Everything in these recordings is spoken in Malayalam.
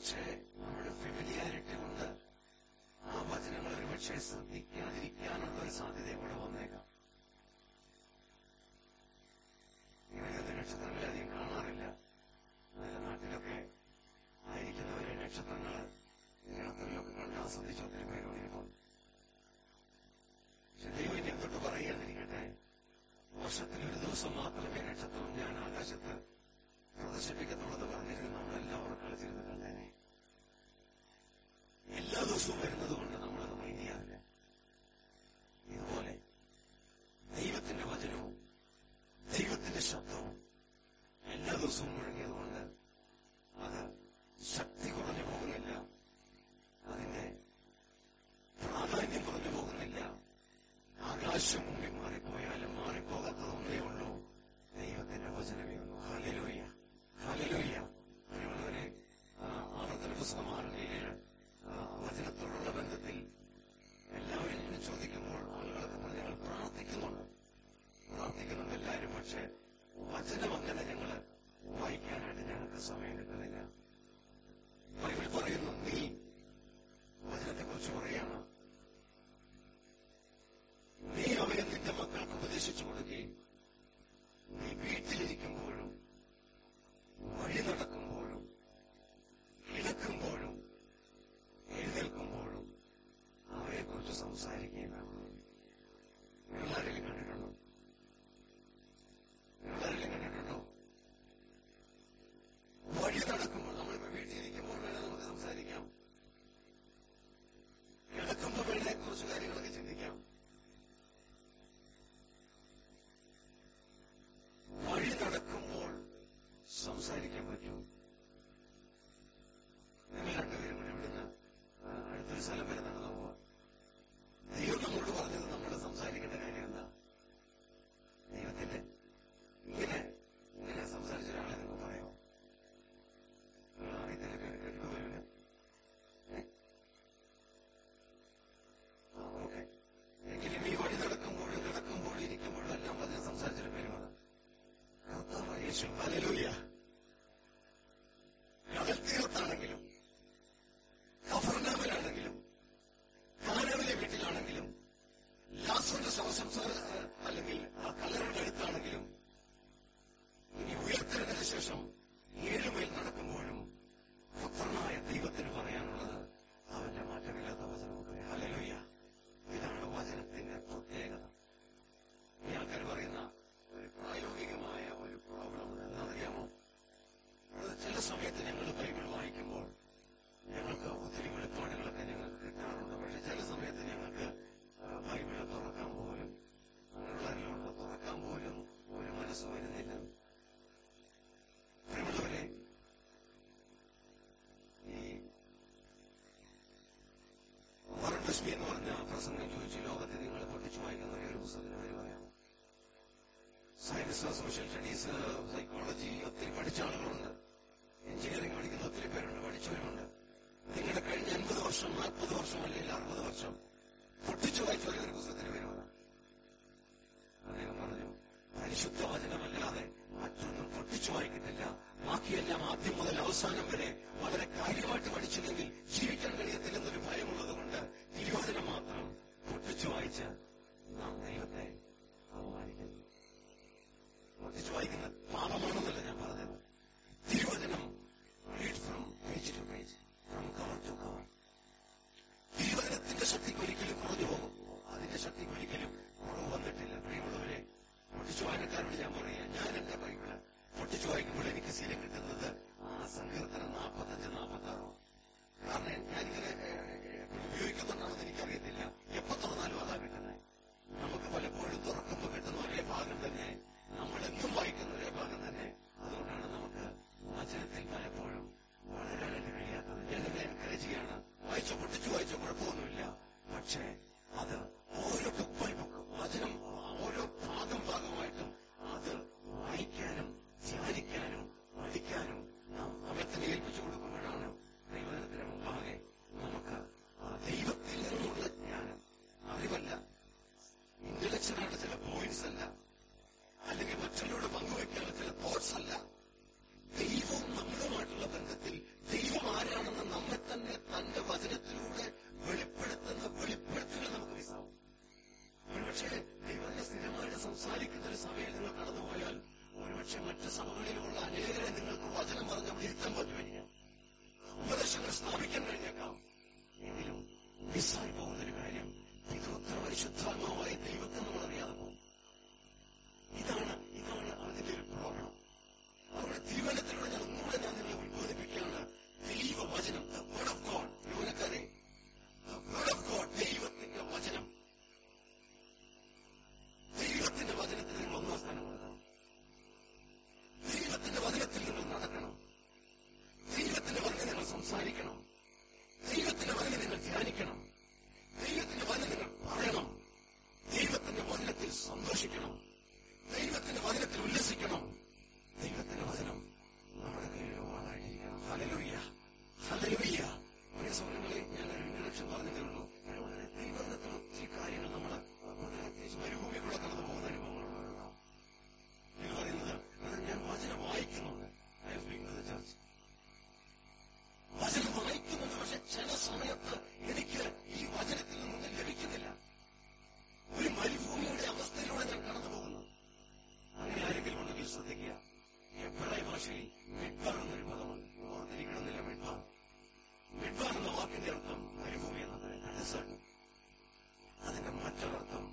പക്ഷേ നമ്മുടെ ഫെമിലിയാരിറ്റി കൊണ്ട് ആ വചനങ്ങൾ ഒരുപക്ഷെ ശ്രദ്ധിക്കാതിരിക്കാനുള്ള ഒരു സാധ്യത കൂടെ വന്നേക്കാം ഇവരത് നക്ഷത്രങ്ങളെ അധികം കാണാറില്ല നല്ല നാട്ടിലൊക്കെ ആയിരിക്കുന്നവരെ നക്ഷത്രങ്ങള് രാത്രിയിലൊക്കെ കണ്ട് ആസ്വദിച്ച് ഒത്തിരി പേരോട് ഇരിക്കും പക്ഷെ ദൈവം ഇനി എന്തൊട്ട് പറയാതിരിക്കട്ടെ വർഷത്തിൽ ഒരു ദിവസം മാത്രമേ നക്ഷത്രം ഞാൻ ആകാശത്ത് പ്രദർശിപ്പിക്കത്തുള്ളത് പറഞ്ഞിരുന്നു നമ്മളെല്ലാവരും കളിച്ചിരുന്ന് കണ്ടേനെ എല്ലാ ദിവസവും വരുന്നത് കൊണ്ട് നമ്മളത് മൈൻഡ് ചെയ്യാറില്ല ഇതുപോലെ ദൈവത്തിന്റെ വചനവും ദൈവത്തിന്റെ ശബ്ദവും എല്ലാ ദിവസവും മുഴങ്ങിയത് കൊണ്ട് അത് ശക്തി കുറഞ്ഞു പോകുന്നില്ല അതിന്റെ പ്രാധാന്യം കുറഞ്ഞു പോകുന്നില്ല ആകാശം മുമ്പിൽ മാറിപ്പോയാലും മാറിപ്പോകാത്തത് ഒന്നേ ഉള്ളൂ ദൈവത്തിന്റെ വചനമേ ഉള്ളൂ ഹലലോയ്യ ഹലലോയ്യ പ്രിയമുള്ളവരെ ആ, ആവർത്തന പുസ്തകം ആറിന് ഏഴ് ആ, വചനത്തോടുള്ള ബന്ധത്തിൽ എല്ലാവരും ഇങ്ങനെ ചോദിക്കുമ്പോൾ ആളുകളൊക്കെ പറഞ്ഞ് ഞങ്ങൾ പ്രാർത്ഥിക്കുന്നുണ്ട് പ്രാർത്ഥിക്കുന്നുണ്ട് എല്ലാവരും പക്ഷെ വചനം അങ്ങനെ ഞങ്ങള് വായിക്കാനായിട്ട് ഞങ്ങൾക്ക് സമയം കിട്ടുന്നില്ല ബൈബിൾ പറയുന്നു നീ വചനത്തെ കുറിച്ച് പറയാണ് നീ അവയെ നിന്റെ മക്കൾക്ക് ഉപദേശിച്ചു കൊടുക്കുകയും നീ വീട്ടിലിരിക്കുമ്പോഴും വഴി നടക്കുമ്പോഴും കിടക്കുമ്പോഴും എഴുന്നേൽക്കുമ്പോഴും അവയെക്കുറിച്ച് സംസാരിക്കുകയും വേണം നിങ്ങളാരെങ്കിലും കണ്ടിട്ടുണ്ടോ നിങ്ങളാരെങ്കിലും കണ്ടിട്ടുണ്ടോ വഴി നടക്കുമ്പോൾ നമ്മളിപ്പോ വീട്ടിലിരിക്കുമ്പോൾ വേണം നമുക്ക് സംസാരിക്കാം കിടക്കുമ്പോൾ വേണേ കുറച്ച് കാര്യങ്ങളൊക്കെ ചിന്തിക്കാം വഴി നടക്കുമ്പോൾ സംസാരിക്കാൻ പറ്റും നിങ്ങൾ രണ്ടുപേരും കൂടെ ഇവിടുന്ന് ആ, അടുത്തൊരു സ്ഥലം വരെ നടന്നു പോവാ ദൈവം നമ്മളോട് പറഞ്ഞത് നമ്മൾ സംസാരിക്കേണ്ട കാര്യം എന്താ ദൈവത്തിന്റെ ഇങ്ങനെ ഇങ്ങനെ സംസാരിച്ച ഒരാളെ നിങ്ങൾ പറയാമോ നിങ്ങൾ അറിയത്തില്ല കേട്ടിട്ട് വരില്ല ഓക്കെ എങ്കിലും ഈ വഴി നടക്കുമ്പോഴും കിടക്കുമ്പോഴും ഇരിക്കുമ്പോഴും എല്ലാം പറഞ്ഞ് സംസാരിച്ചിട്ട് പെരുമാറ കർത്താവ് യേശു ഹല്ലേലൂയ കടൽ തീരത്താണെങ്കിലും കഫർനാമിലാണെങ്കിലും കാനവിലെ വീട്ടിലാണെങ്കിലും ലാസറിന്റെ ശവസംസാര അല്ലെങ്കിൽ ആ കല്ലറയുടെ അടുത്താണെങ്കിലും ഇനി ഉയർത്തെഴുന്നതിന് ശേഷം ഏഴുമേൽ നടക്കുമ്പോഴും പുത്രനായ ദൈവത്തിന് പറയാനുള്ളത് അവന്റെ മാറ്റമില്ലാത്ത വചനമുണ്ട് ഹല്ലേലൂയ ഇതാണ് വചനത്തിന്റെ പ്രത്യേകത ഈ ആൾക്കാർ പറയുന്ന ഒരു പ്രായോഗികമായ ഒരു പ്രോബ്ലം എന്താണെന്നറിയാമോ അത് ചില സമയത്ത് ഞങ്ങൾ ബൈബിൾ വായിക്കുമ്പോൾ ഞങ്ങൾക്ക് ഒത്തിരി വെളിപ്പാടുകളൊക്കെ ഞങ്ങൾക്ക് കിട്ടാറുണ്ട് പക്ഷെ ചില സമയത്ത് ഞങ്ങൾക്ക് ആ, ബൈബിള് തുറക്കാൻ പോലും അങ്ങനെയുള്ള അറിവുണ്ട് തുറക്കാൻ പോലും ഒരു മനസ്സ് വരുന്നില്ല പ്രിയമുള്ളവരെ ഈ വറണ്ടസ്മി എന്ന് പറഞ്ഞ ആ പ്രസംഗം ചോദിച്ചു ലോകത്തെ നിങ്ങൾ പൊട്ടിച്ചു വായിക്കുന്ന ഒരേ ഒരു പുസ്തകത്തിന് പേര് പറയാമോ സയൻസ് സോഷ്യൽ സ്റ്റഡീസ് സൈക്കോളജി ഒത്തിരി പഠിച്ച ആളുകളുണ്ട് എഞ്ചിനീയറിംഗ് പഠിക്കുന്ന ഒത്തിരി പേരുണ്ട് പഠിച്ചവരുണ്ട് നിങ്ങളുടെ കഴിഞ്ഞ അൻപത് വർഷം നാൽപ്പത് വർഷം അല്ലെങ്കിൽ അറുപത് വർഷം പൊട്ടിച്ചു വായിച്ച ഒരേ ഒരു പുസ്തകത്തിന് പേര് പറയാം അദ്ദേഹം പറഞ്ഞു പരിശുദ്ധ വചനമല്ലാതെ മറ്റൊന്നും പൊട്ടിച്ചു വായിക്കത്തില്ല ബാക്കിയെല്ലാം ആദ്യം മുതൽ അവസാനം വരെ വളരെ കാര്യമായിട്ട് പഠിച്ചില്ലെങ്കിൽ ജീവിക്കാൻ കഴിയത്തില്ലെന്നൊരു ഭയമുള്ളത് കൊണ്ട് തിരുവചനം മാത്രം പൊട്ടിച്ചു വായിച്ച് നാം ദൈവത്തെ അപമാനിക്കുന്നു പൊട്ടിച്ചു വായിക്കുന്ന പാപമാണെന്നല്ല ഞാൻ പറഞ്ഞത് തിരുവചനം read from page to page from cover to cover തിരുവചനത്തിന്റെ ശക്തിക്ക് ഒരിക്കലും കുറഞ്ഞു പോകും അതിന്റെ ശക്തിക്ക് ഒരിക്കലും കുറവ് വന്നിട്ടില്ല പ്രിയമുള്ളവരെ പൊട്ടിച്ചു വായനക്കാരോട് ഞാൻ പറയാം ഞാൻ എന്റെ ബൈബിള് പൊട്ടിച്ചു വായിക്കുമ്പോൾ എനിക്ക് ശീലം കിട്ടുന്നത് ആ സങ്കീർത്തനം നാൽപ്പത്തഞ്ച് നാൽപ്പത്തി ആറോ കാരണം ഞാനിങ്ങനെ ഏഹ്, ഉപയോഗിക്കുന്നുണ്ടാണെന്ന് എനിക്കറിയത്തില്ല എപ്പോ തുറന്നാലും അതാ കിട്ടുന്നത് നമുക്ക് പലപ്പോഴും തുറക്കുമ്പോൾ കിട്ടുന്ന ഒരേ ഭാഗം തന്നെ നമ്മൾ എന്നും വായിക്കുന്ന ഒരേ ഭാഗം തന്നെ അതുകൊണ്ടാണ് നമുക്ക് വചനത്തിൽ പലപ്പോഴും വളരാനായിട്ട് കഴിയാത്തത് ഞാനിങ്ങനെ എൻകറേജ് ചെയ്യാണ് വായിച്ച പൊട്ടിച്ചു വായിച്ച കുഴപ്പമൊന്നുമില്ല പക്ഷേ അത് ഓരോ ബുക്ക് ബൈ ബുക്ക് വചനം ഓരോ ഭാഗം ഭാഗമായിട്ടും അത് വായിക്കാനും ധ്യാനിക്കാനും പഠിക്കാനും നാം അവത്തിന് ഏൽപ്പിച്ചു കൊടുക്കുമ്പോഴാണ് ഭാഷയിൽ മിഡ്ബാർ എന്നൊരു പദമുണ്ട് ഓർത്തിരിക്കണമെന്നില്ല മിഡ്ബാർ മിഡ്ബാർ എന്ന വാക്കിന്റെ അർത്ഥം മരുഭൂമി എന്നത് ഡെസേർട്ട് അതിന്റെ മറ്റൊരർത്ഥം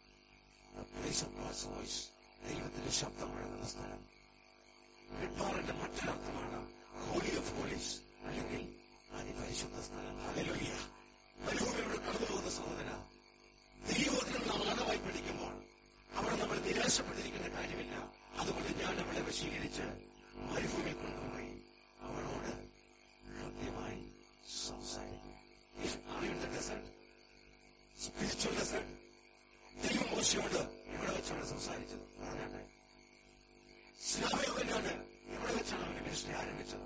പ്ലേസ് ഓഫ് ഗോഡ്സ് വോയിസ് ദൈവത്തിന്റെ ശബ്ദം മുഴങ്ങുന്ന സ്ഥലം മിഡ്ബാറിന്റെ മറ്റൊരർത്ഥമാണ് ഹോളി ഓഫ് ഹോളീസ് അല്ലെങ്കിൽ അതിപരിശുദ്ധ സ്ഥലം ഹല്ലേലൂയ മരുഭൂമിയോട് കടന്നു പോകുന്ന സഹോദര ദൈവവചനം നാം ആഴമായി പഠിക്കുമ്പോൾ അവിടെ നമ്മൾ നിരാശപ്പെട്ടിരിക്കുന്ന കാര്യമില്ല അതുകൊണ്ട് ഞാൻ അവളെ വശീകരിച്ച് മരുഭൂമിയിൽ കൊണ്ടുപോയി അവളോട് ഹൃദ്യമായി സംസാരിക്കും അറിയുന്ന ഡെസേർട്ട് സ്പിരിച്വൽ ഡെസേർട്ട് ദൈവം മോശയോട് എവിടെ വെച്ചാണ് സംസാരിച്ചത് പറഞ്ഞാട്ടെ സ്നാപയോഗ്യനാണ് എവിടെ വെച്ചാണ് അവന്റെ മിനിസ്റ്ററി ആരംഭിച്ചത്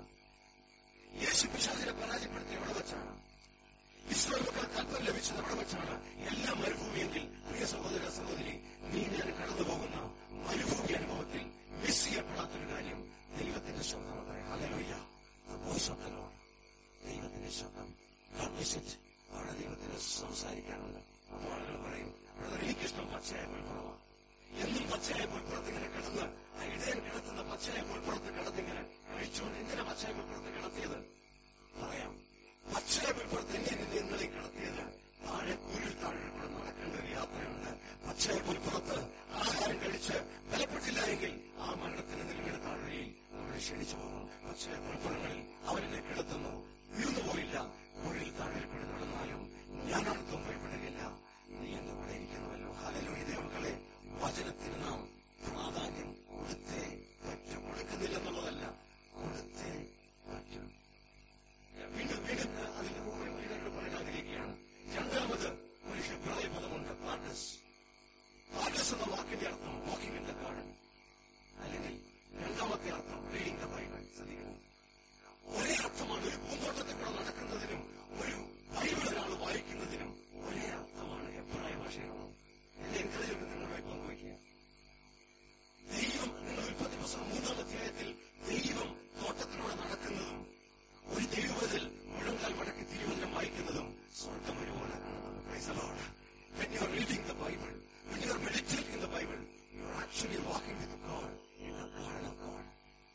യേശു പിശാചിനെ പരാജയപ്പെടുത്തി എവിടെ വെച്ചാണ് ഇസ്രായേൽക്കാർ കൽപ്പം ലഭിച്ചത് എവിടെ വെച്ചാണ് എല്ലാ മരുഭൂമിയെങ്കിൽ പ്രിയ സഹോദര സഹോദരി നീ ഞാൻ കടന്നു പോകുന്ന മരുഭൂമി അനുഭവത്തിൽ മിസ് ചെയ്യപ്പെടാത്തൊരു കാര്യം ദൈവത്തിന്റെ ശബ്ദം പറയാം ഹല്ലേലൂയ വോയിസ് ഓഫ് ദ ലോർഡ് ദൈവത്തിന്റെ ശബ്ദം വിസിറ്റ് അവിടെ ദൈവത്തിന് സംസാരിക്കാനുണ്ട് അപ്പോൾ ആളുകൾ പറയും ബ്രദർ എനിക്കിഷ്ടം പച്ചയായ പുൽപ്പുറമാണ് എന്നും പച്ചയായ പുൽപ്പുറത്ത് ഇങ്ങനെ കിടന്ന് ആ ഇടയൻ കിടത്തുന്ന പച്ചയായ പുൽപ്പുറത്ത് കിടന്നിങ്ങനെ കഴിച്ചുകൊണ്ട് എന്തിനാ പച്ചയായ പുൽപ്പുറത്ത് കിടത്തിയത് പറയാം പച്ചയായ പുൽപ്പുറത്ത് എങ്ങനെ നിങ്ങളെ കിടത്തിയത് താഴെ കുരിൽ താഴെ കൂടെ നടക്കേണ്ട ഒരു യാത്രയുണ്ട് പച്ചയായ പുൽപ്പുറത്ത് ആഹാരം കഴിച്ച് ബലപ്പെട്ടില്ല എങ്കിൽ ആ മരണത്തിന് നിലവിലെ താഴ്വരയിൽ നമ്മളെ ക്ഷണിച്ചു പോകും പച്ചയായ പുൽപ്പുറങ്ങളിൽ അവരെന്നെ കിടത്തുന്നു വീണുപോയില്ല കുരിൽ താഴെ കൂടെ നടന്നാലും ഞാനടുത്തും ഭയപ്പെടുകയില്ല നീ എന്റെ കൂടെ ഇരിക്കുന്നുവല്ലോ ഹലലോ ഇതേ മക്കളെ വചനത്തിന് നാം പ്രാധാന്യം കൊടുത്തേ പറ്റും കൊടുക്കുന്നില്ലെന്നുള്ളതല്ല കൊടുത്തേ പറ്റും വീണ്ടും വീണ്ടും അതിന്റെ മുകളിൽ വീണ്ടും പറയാൻ ആഗ്രഹിക്കുകയാണ് രണ്ടാമത് ഒരു ഹിബ്രായ പദമുണ്ട് പാർഡസ് പാർഡസ് എന്ന വാക്കിന്റെ അർത്ഥം വാക്കിംഗ് ഇൻ ദ ഗാർഡൻ അല്ലെങ്കിൽ രണ്ടാമത്തെ അർത്ഥം റീഡിംഗ് ദ ബൈബിൾ ശ്രദ്ധിക്കണം ഒരേ അർത്ഥമാണ് ഒരു പൂന്തോട്ടത്തിൽ കൂടെ നടക്കുന്നതിനും ഒരു ബൈബിൾ ഒരാൾ വായിക്കുന്നതിനും ഒരേ അർത്ഥമാണ് എബ്രായ ഭാഷയിലുള്ളത് എന്നെ എൻകറേജ് നിങ്ങളുമായി പങ്കുവയ്ക്കുക ദൈവം നിങ്ങൾ ഉൽപ്പത്തി പുസ്തകം മൂന്നാം അധ്യായത്തിൽ ദൈവം തോട്ടത്തിലൂടെ നടക്കുന്നതും ഒരു ദൈവത്തിൽ മുഴങ്കാൽ മടക്കി തിരുവചനം വായിക്കുന്നതും സ്വർഗം ഒരുപോലെ കാണുന്നത് Praise the Lord. When you are reading the Bible, when you are meditating in the Bible, you are actually walking with God in the garden of God.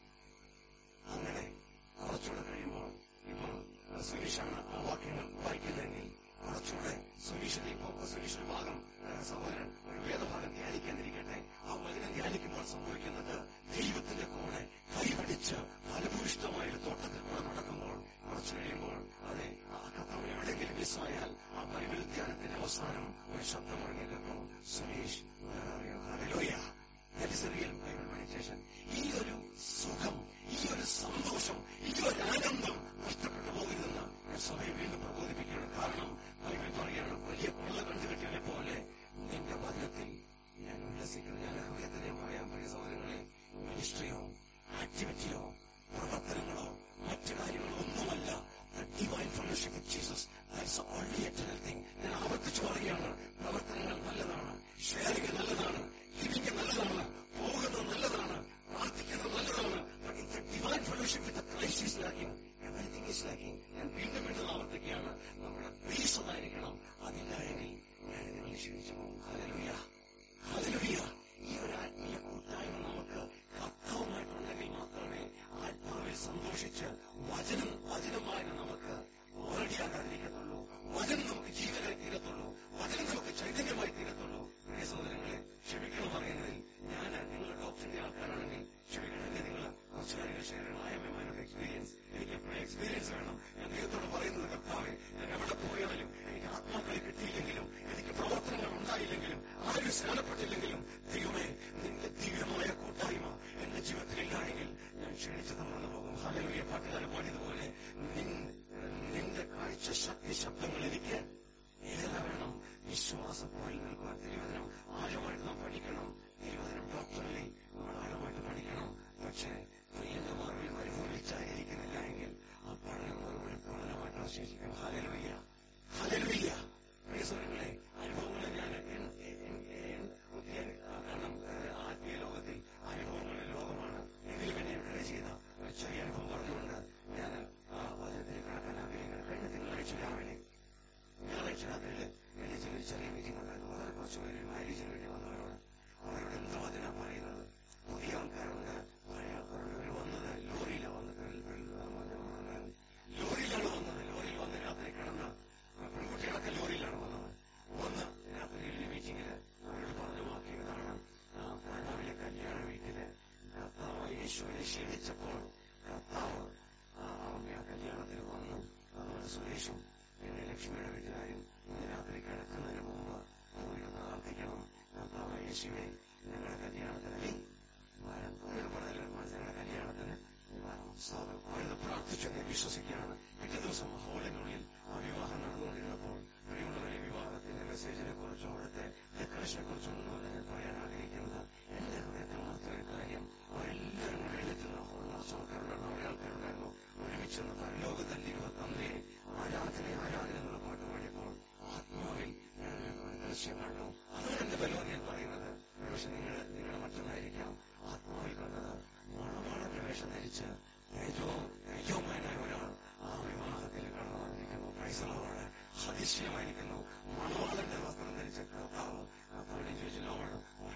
അങ്ങനെ കുറച്ചുകൂടെ കഴിയുമ്പോൾ ഇപ്പോൾ സുനീഷാണ് ആ വാക്യങ്ങൾ വായിക്കുന്നതെങ്കിൽ കുറച്ചുകൂടെ സുനീഷിന്റെ ഇപ്പോൾ സുനീഷിന്റെ ഭാഗം ആ, സഹോദരൻ ഒരു വേദഭാഗം ധ്യാനിക്കാതിരിക്കട്ടെ ആ വചനം ധ്യാനിക്കുമ്പോൾ സംഭവിക്കുന്നത് ദൈവത്തിന്റെ കൂടെ കൈപിടിച്ച് ഫലഭൂയിഷ്ടമായ ഒരു തോട്ടത്തിൽ കൂടെ നടക്കുമ്പോൾ കുറച്ചു കഴിയുമ്പോൾ അതെ ആ കർത്താവ് എവിടെയെങ്കിലും മിസ്സായാൽ ആ ബൈബിൾ ധ്യാനത്തിന്റെ അവസാനം ഒരു ശബ്ദം ഇറങ്ങി കേൾക്കും സുനീഷ് ഹല്ലേലൂയ That is a real Bible meditation. ഈ ഒരു സുഖം ഈ ഒരു സന്തോഷം ഈ ഒരു ആനന്ദം നഷ്ടപ്പെട്ടു പോകരുതെന്ന് ഞാൻ സഭയെ വീണ്ടും പ്രബോധിപ്പിക്കുകയാണ് കാരണം ബൈബിൾ പറയുകയാണ് വലിയ കൊള്ള കണ്ടുകെട്ടിയവനെ പോലെ നിന്റെ വചനത്തിൽ ഞാൻ ഉല്ലസിക്കുന്നു ഞാൻ ഹൃദയത്തിനെ പറയാൻ പ്രിയ സഹോദരങ്ങളെ മിനിസ്ട്രിയോ ആക്ടിവിറ്റിയോ പ്രവർത്തനങ്ങളോ മറ്റു കാര്യങ്ങളോ ഒന്നുമല്ല divine fellowship with Jesus that's only eternal thing ഞാൻ ആവർത്തിച്ചു പറയുകയാണ് പ്രവർത്തനങ്ങൾ നല്ലതാണ് ഷെയറിംഗ് നല്ലതാണ് ലിവിംഗ് നല്ലതാണ് പോകുന്നത് നല്ലതാണ് പ്രാർത്ഥിക്കുന്നത് നല്ലതാണ് divine fellowship with Christ is lacking everything is lacking ഞാൻ വീണ്ടും വീണ്ടും ആവർത്തിക്കുകയാണ് നമ്മുടെ ബേസ് അതായിരിക്കണം അതില്ല എങ്കിൽ ഞാൻ നിങ്ങളെ ക്ഷണിച്ചു പോകും ഹല്ലേലൂയ ഹല്ലേലൂയ ഈ ഒരു ആത്മീയ കൂട്ടായ്മ നമുക്ക് കർത്താവുമായിട്ടുണ്ടെങ്കിൽ മാത്രമേ ആത്മാവിൽ സന്തോഷിച്ച് വചനം വചനമായ നമുക്ക് ഓരടിയാകാതിരിക്കത്തുള്ളൂ വചനം നമുക്ക് ജീവനായി തീരത്തുള്ളൂ വചനം നമുക്ക് ചൈതന്യമായി തീരത്തുള്ളൂ പ്രിയ സഹോദരങ്ങളെ ക്ഷമിക്കണം പറയുന്നതിൽ ഞാൻ നിങ്ങൾ ഡോക്ടറിന്റെ ആൾക്കാരാണെങ്കിൽ ക്ഷമിക്കണമെങ്കിൽ നിങ്ങൾ കുറച്ച് കാര്യങ്ങൾ ഷെയർ ചെയ്യണം I'm a man of experience എനിക്ക് എപ്പോഴും എക്സ്പീരിയൻസ് വേണം ഞാൻ ദൈവത്തോട് പറയുന്നത് കർത്താവെ ഞാൻ എവിടെ പോയാലും എനിക്ക് ആത്മാക്കളെ കിട്ടിയില്ലെങ്കിലും എനിക്ക് പ്രവർത്തനങ്ങൾ ഉണ്ടായില്ലെങ്കിലും ആരും സ്നാനപ്പെട്ടില്ലെങ്കിലും ദൈവമേ നിന്റെ ദിവ്യമായ കൂട്ടായ്മ എന്റെ ജീവിതത്തിലില്ലായെങ്കിൽ ഞാൻ ക്ഷണിച്ചു തന്നു പോകും ഹലലുയ പാട്ടുകാരൻ പാടിയതുപോലെ നിൻ- നിന്റെ കാഴ്ച ശക്തി ശബ്ദങ്ങൾ എനിക്ക് ഏറെ വേണം വിശ്വാസപ്പോയിൽ നിൽക്കുവാൻ തിരുവചനം ആഴമായിട്ട് നാം പഠിക്കണം തിരുവചനം ഡോക്ടറിലെ നമ്മൾ ആഴമായിട്ട് പഠിക്കണം പക്ഷേ പ്രിയന്റെ മറുപടി മരുഭൂമിച്ചായിരിക്കുന്നില്ല എങ്കിൽ ആ പഠനം ഒരു പഠനമായിട്ട് അവശേഷിക്കും ഹലലുയ്യ ഹലലുയ്യ പ്രിയ സുഹൃത്തുക്കളെ അനുഭവങ്ങളെ ഞാൻ എൻ- എൻ- എൻ- എൻ- കാരണം ഏഹ്, ആത്മീയ ലോകത്തിൽ അനുഭവങ്ങളുടെ ലോകമാണ് എങ്കിലും എന്നെ എൻകറേജ് ചെയ്ത ഒരു ചെറിയ അനുഭവം പറഞ്ഞുകൊണ്ട് ഞാൻ ആ വചനത്തിലേക്ക് കടക്കാൻ ആഗ്രഹിക്കുന്നത് കഴിഞ്ഞ തിങ്കളാഴ്ച രാവിലെ ഞായറാഴ്ച രാത്രിയിൽ എന്റെ ചെറിയ ചെറിയ മീറ്റിംഗ് ഉണ്ടായിരുന്നു വളരെ കുറച്ച് പേര് മാരേജിന് വേണ്ടി വന്നവരോട് അവരോട് എന്താ വചന പറയുന്നത് പുതിയ ആൾക്കാരുണ്ട് പഴയ ആൾക്കാരുണ്ട് വിളിച്ചപ്പോൾ കർത്താവ് ആ അമ്മ ആ കല്യാണത്തിന് വന്നു അതുകൊണ്ട് സുരേഷും പിന്നെ ലക്ഷ്മിയുടെ വീട്ടുകാരും ഇന്ന് രാത്രി കിടക്കുന്നതിന് മുമ്പ് പോയിട്ട് പ്രാർത്ഥിക്കണം കർത്താവ് യേശുവെ ഞങ്ങളുടെ കല്യാണത്തിന് പടലിൽ ഞങ്ങളുടെ കല്യാണത്തിന് അവരത് പ്രാർത്ഥിച്ചെന്ന് വിശ്വസിക്കുകയാണ് പിറ്റേ ദിവസം ഹോളിനുള്ളിൽ ആ വിവാഹം നടന്നുകൊണ്ടിരുന്നപ്പോൾ പ്രിയമുള്ളവരെ വിവാഹത്തിന്റെ മെസ്സേജിനെ കുറിച്ചും അവിടുത്തെ ഡെക്കറേഷനെ കുറിച്ചും ഒന്നുമല്ല ഞാൻ പറയാൻ ആഗ്രഹിക്കുന്നത് എന്റെ ഹൃദയത്തിൽ മാത്രം ഒരു കാര്യം അവരെല്ലാവരും കൂടെ എഴുതുന്ന ഹോൾമാസോക്കാരുണ്ടായിരുന്നു അവരെ ആൾക്കാരുണ്ടായിരുന്നു ഒരുമിച്ച് പരലോകത്തല്ലിരുവ തന്നേ ആരാധന ആരാധന എന്നുള്ള പാട്ട് പാടിയപ്പോൾ ആത്മാവിൽ ഞാൻ ഒരു ദൃശ്യം കണ്ടു അതാണ് എന്റെ ബലം ഞാൻ പറയുന്നത് പക്ഷെ നിങ്ങൾ നിങ്ങളുടെ മറ്റൊന്നായിരിക്കാം ആത്മാവിൽ കണ്ടത് മണവാളന്റെ വേഷം ധരിച്ച് തേജോ തേജോമയനായ ഒരാൾ ആ വിവാഹത്തിൽ കടന്നു വന്നിരിക്കുന്നു പൈസളവാണ് അതിശയമായിരിക്കുന്നു മണവാളന്റെ വസ്ത്രം ധരിച്ച കർത്താവ് കർത്താവിനെ ചോദിച്ചു ലോഡ്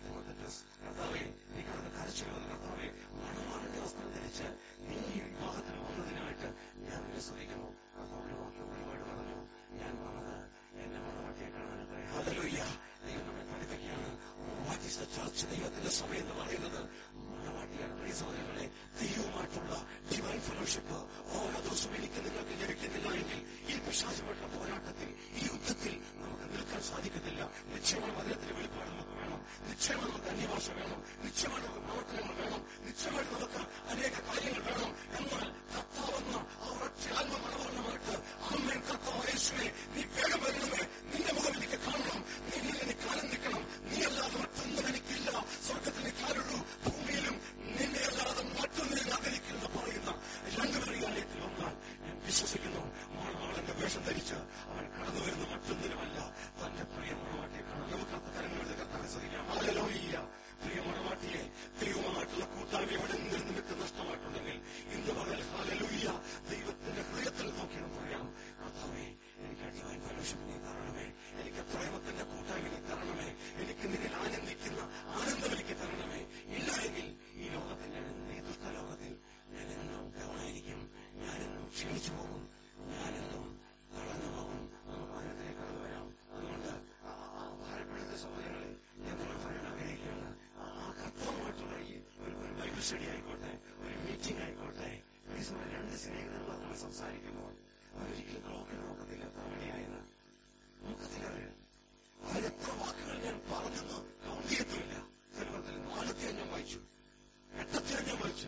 കർത്താവെ നീ കടന്ന് കരച്ചു വന്നു കർത്താവെ മണവാളന്റെ വസ്ത്രം ധരിച്ച് നീ ഈ വിവാഹത്തിന് വന്നതിനായിട്ട് ഞാൻ നിന്നെ സ്തുതിക്കുന്നു കർത്താവിന്റെ വാക്യം ഒരുപാട് പറഞ്ഞു ഞാൻ വന്നത് എന്റെ മണവാട്ടിയെ കാണാനത്രേ ഹല്ലേലൂയ ദൈവം നമ്മെ പഠിപ്പിക്കുകയാണ് വാട്ട് ഈസ് ദ ചർച്ച് ദൈവത്തിന്റെ സഭ എന്ന് പറയുന്നത് മണവാട്ടിയാണ് പ്രിയ സഹോദരങ്ങളെ ദൈവവുമായിട്ടുള്ള ഡിവൈൻ ഫെലോഷിപ്പ് ഓരോ ദിവസവും എനിക്ക് നിങ്ങൾക്ക് ലഭിക്കുന്നില്ല എങ്കിൽ ഈ പിശാചുമായിട്ടുള്ള പോരാട്ടത്തിൽ ഈ യുദ്ധത്തിൽ നമുക്ക് നിൽക്കാൻ സാധിക്കത്തില്ല നിശ്ചയമായ മധുരത്തിന്റെ വെളിപ്പാട് നമുക്ക് വേണം നിശ്ചയമായി നമുക്ക് അന്യഭാഷ വേണം നിശ്ചയമായി നമുക്ക് പ്രവർത്തനങ്ങൾ വേണം നിശ്ചയമായിട്ട് നമുക്ക് അനേക കാര്യങ്ങൾ വേണം എന്നാൽ കർത്താവെന്ന ആ ഒറ്റ ആത്മ മണവാളമായിട്ട് അമ്മൻ കർത്താവ് യേശുവെ നീ വേഗം വരണമേ നിന്റെ മുഖം എനിക്ക് കാണണം നീ നിന്നെ കാലം നിൽക്കണം നീ അല്ലാതെ മറ്റൊന്നും എനിക്കില്ല സ്വർഗത്തിന് കാലുള്ളൂ ഭൂമിയിലും നിന്നെ അല്ലാതെ മറ്റൊന്നിനെ ആഗ്രഹിക്കുന്ന പറയുന്ന രണ്ടുപേർ കാര്യത്തിൽ വന്നാൽ ഞാൻ വിശ്വസിക്കുന്നു മണവാളന്റെ വേഷം ധരിച്ച് അവൻ കടന്നു വരുന്ന മറ്റൊന്നിനുമല്ല തന്റെ പ്രിയ മണവാട്ടിയെ കാണാൻ നമുക്ക് കരങ്ങളുടെ കത്താൻ ശ്രമിക്കാം ഹല്ലേലൂയ പ്രിയ മണവാട്ടിയെ ദൈവമായിട്ടുള്ള കൂട്ടായ്മ എവിടെ നിന്ന് നിനക്ക് നഷ്ടമായിട്ടുണ്ടെങ്കിൽ ഇന്ന് പകൽ ഹാലലൂയ ദൈവത്തിന്റെ ഹൃദയത്തിൽ നോക്കിയാണ് പറയാം കർത്താവേ എനിക്ക് അടിവാൻ ഫെലോഷിപ്പ് നീ തരണമേ എനിക്ക് പ്രേമത്തിന്റെ കൂട്ടായ്മ നീ തരണമേ എനിക്ക് നിന്നിൽ ആനന്ദിക്കുന്ന ആനന്ദം എനിക്ക് തരണമേ ഇല്ല എങ്കിൽ ഈ ലോകത്തിന്റെ ഈ ദുഷ്ടലോകത്തിൽ ഞാൻ എന്നും ഗവനായിരിക്കും ഞാനെന്നും ക്ഷീണിച്ചു പോകും ഞാനെന്നും തളർന്നു പോകും നമുക്ക് ആനന്ദത്തിലേക്ക് കടന്നു വരാം അതുകൊണ്ട് ആ ആ ഭാരപ്പെടുത്ത സഹോദരങ്ങളെ ഞാൻ നിങ്ങൾ പറയാൻ ആഗ്രഹിക്കുകയാണ് ആ ആ കർത്തവുമായിട്ടുള്ള ഈ ഒരു ഒരു ബൈബിൾ സ്റ്റഡി ആയിക്കോട്ടെ ഒരു മീറ്റിംഗ് ആയിക്കോട്ടെ ക്രൈസ്തവ രണ്ട് സ്നേഹിതർ നമ്മൾ സംസാരിക്കുമ്പോൾ അവരൊരിക്കലും ക്ലോക്കിൽ നോക്കത്തില്ല എത്ര മണിയായെന്ന് നോക്കത്തില്ല അവര് അവരെത്ര വാക്കുകൾ ഞാൻ പറഞ്ഞെന്ന് കൗണ്ട് ചെയ്യത്തുമില്ല ചിലപ്പോൾ നാലത്തെ ഞാൻ വായിച്ചു എട്ടത്തെ ഞാൻ വായിച്ചു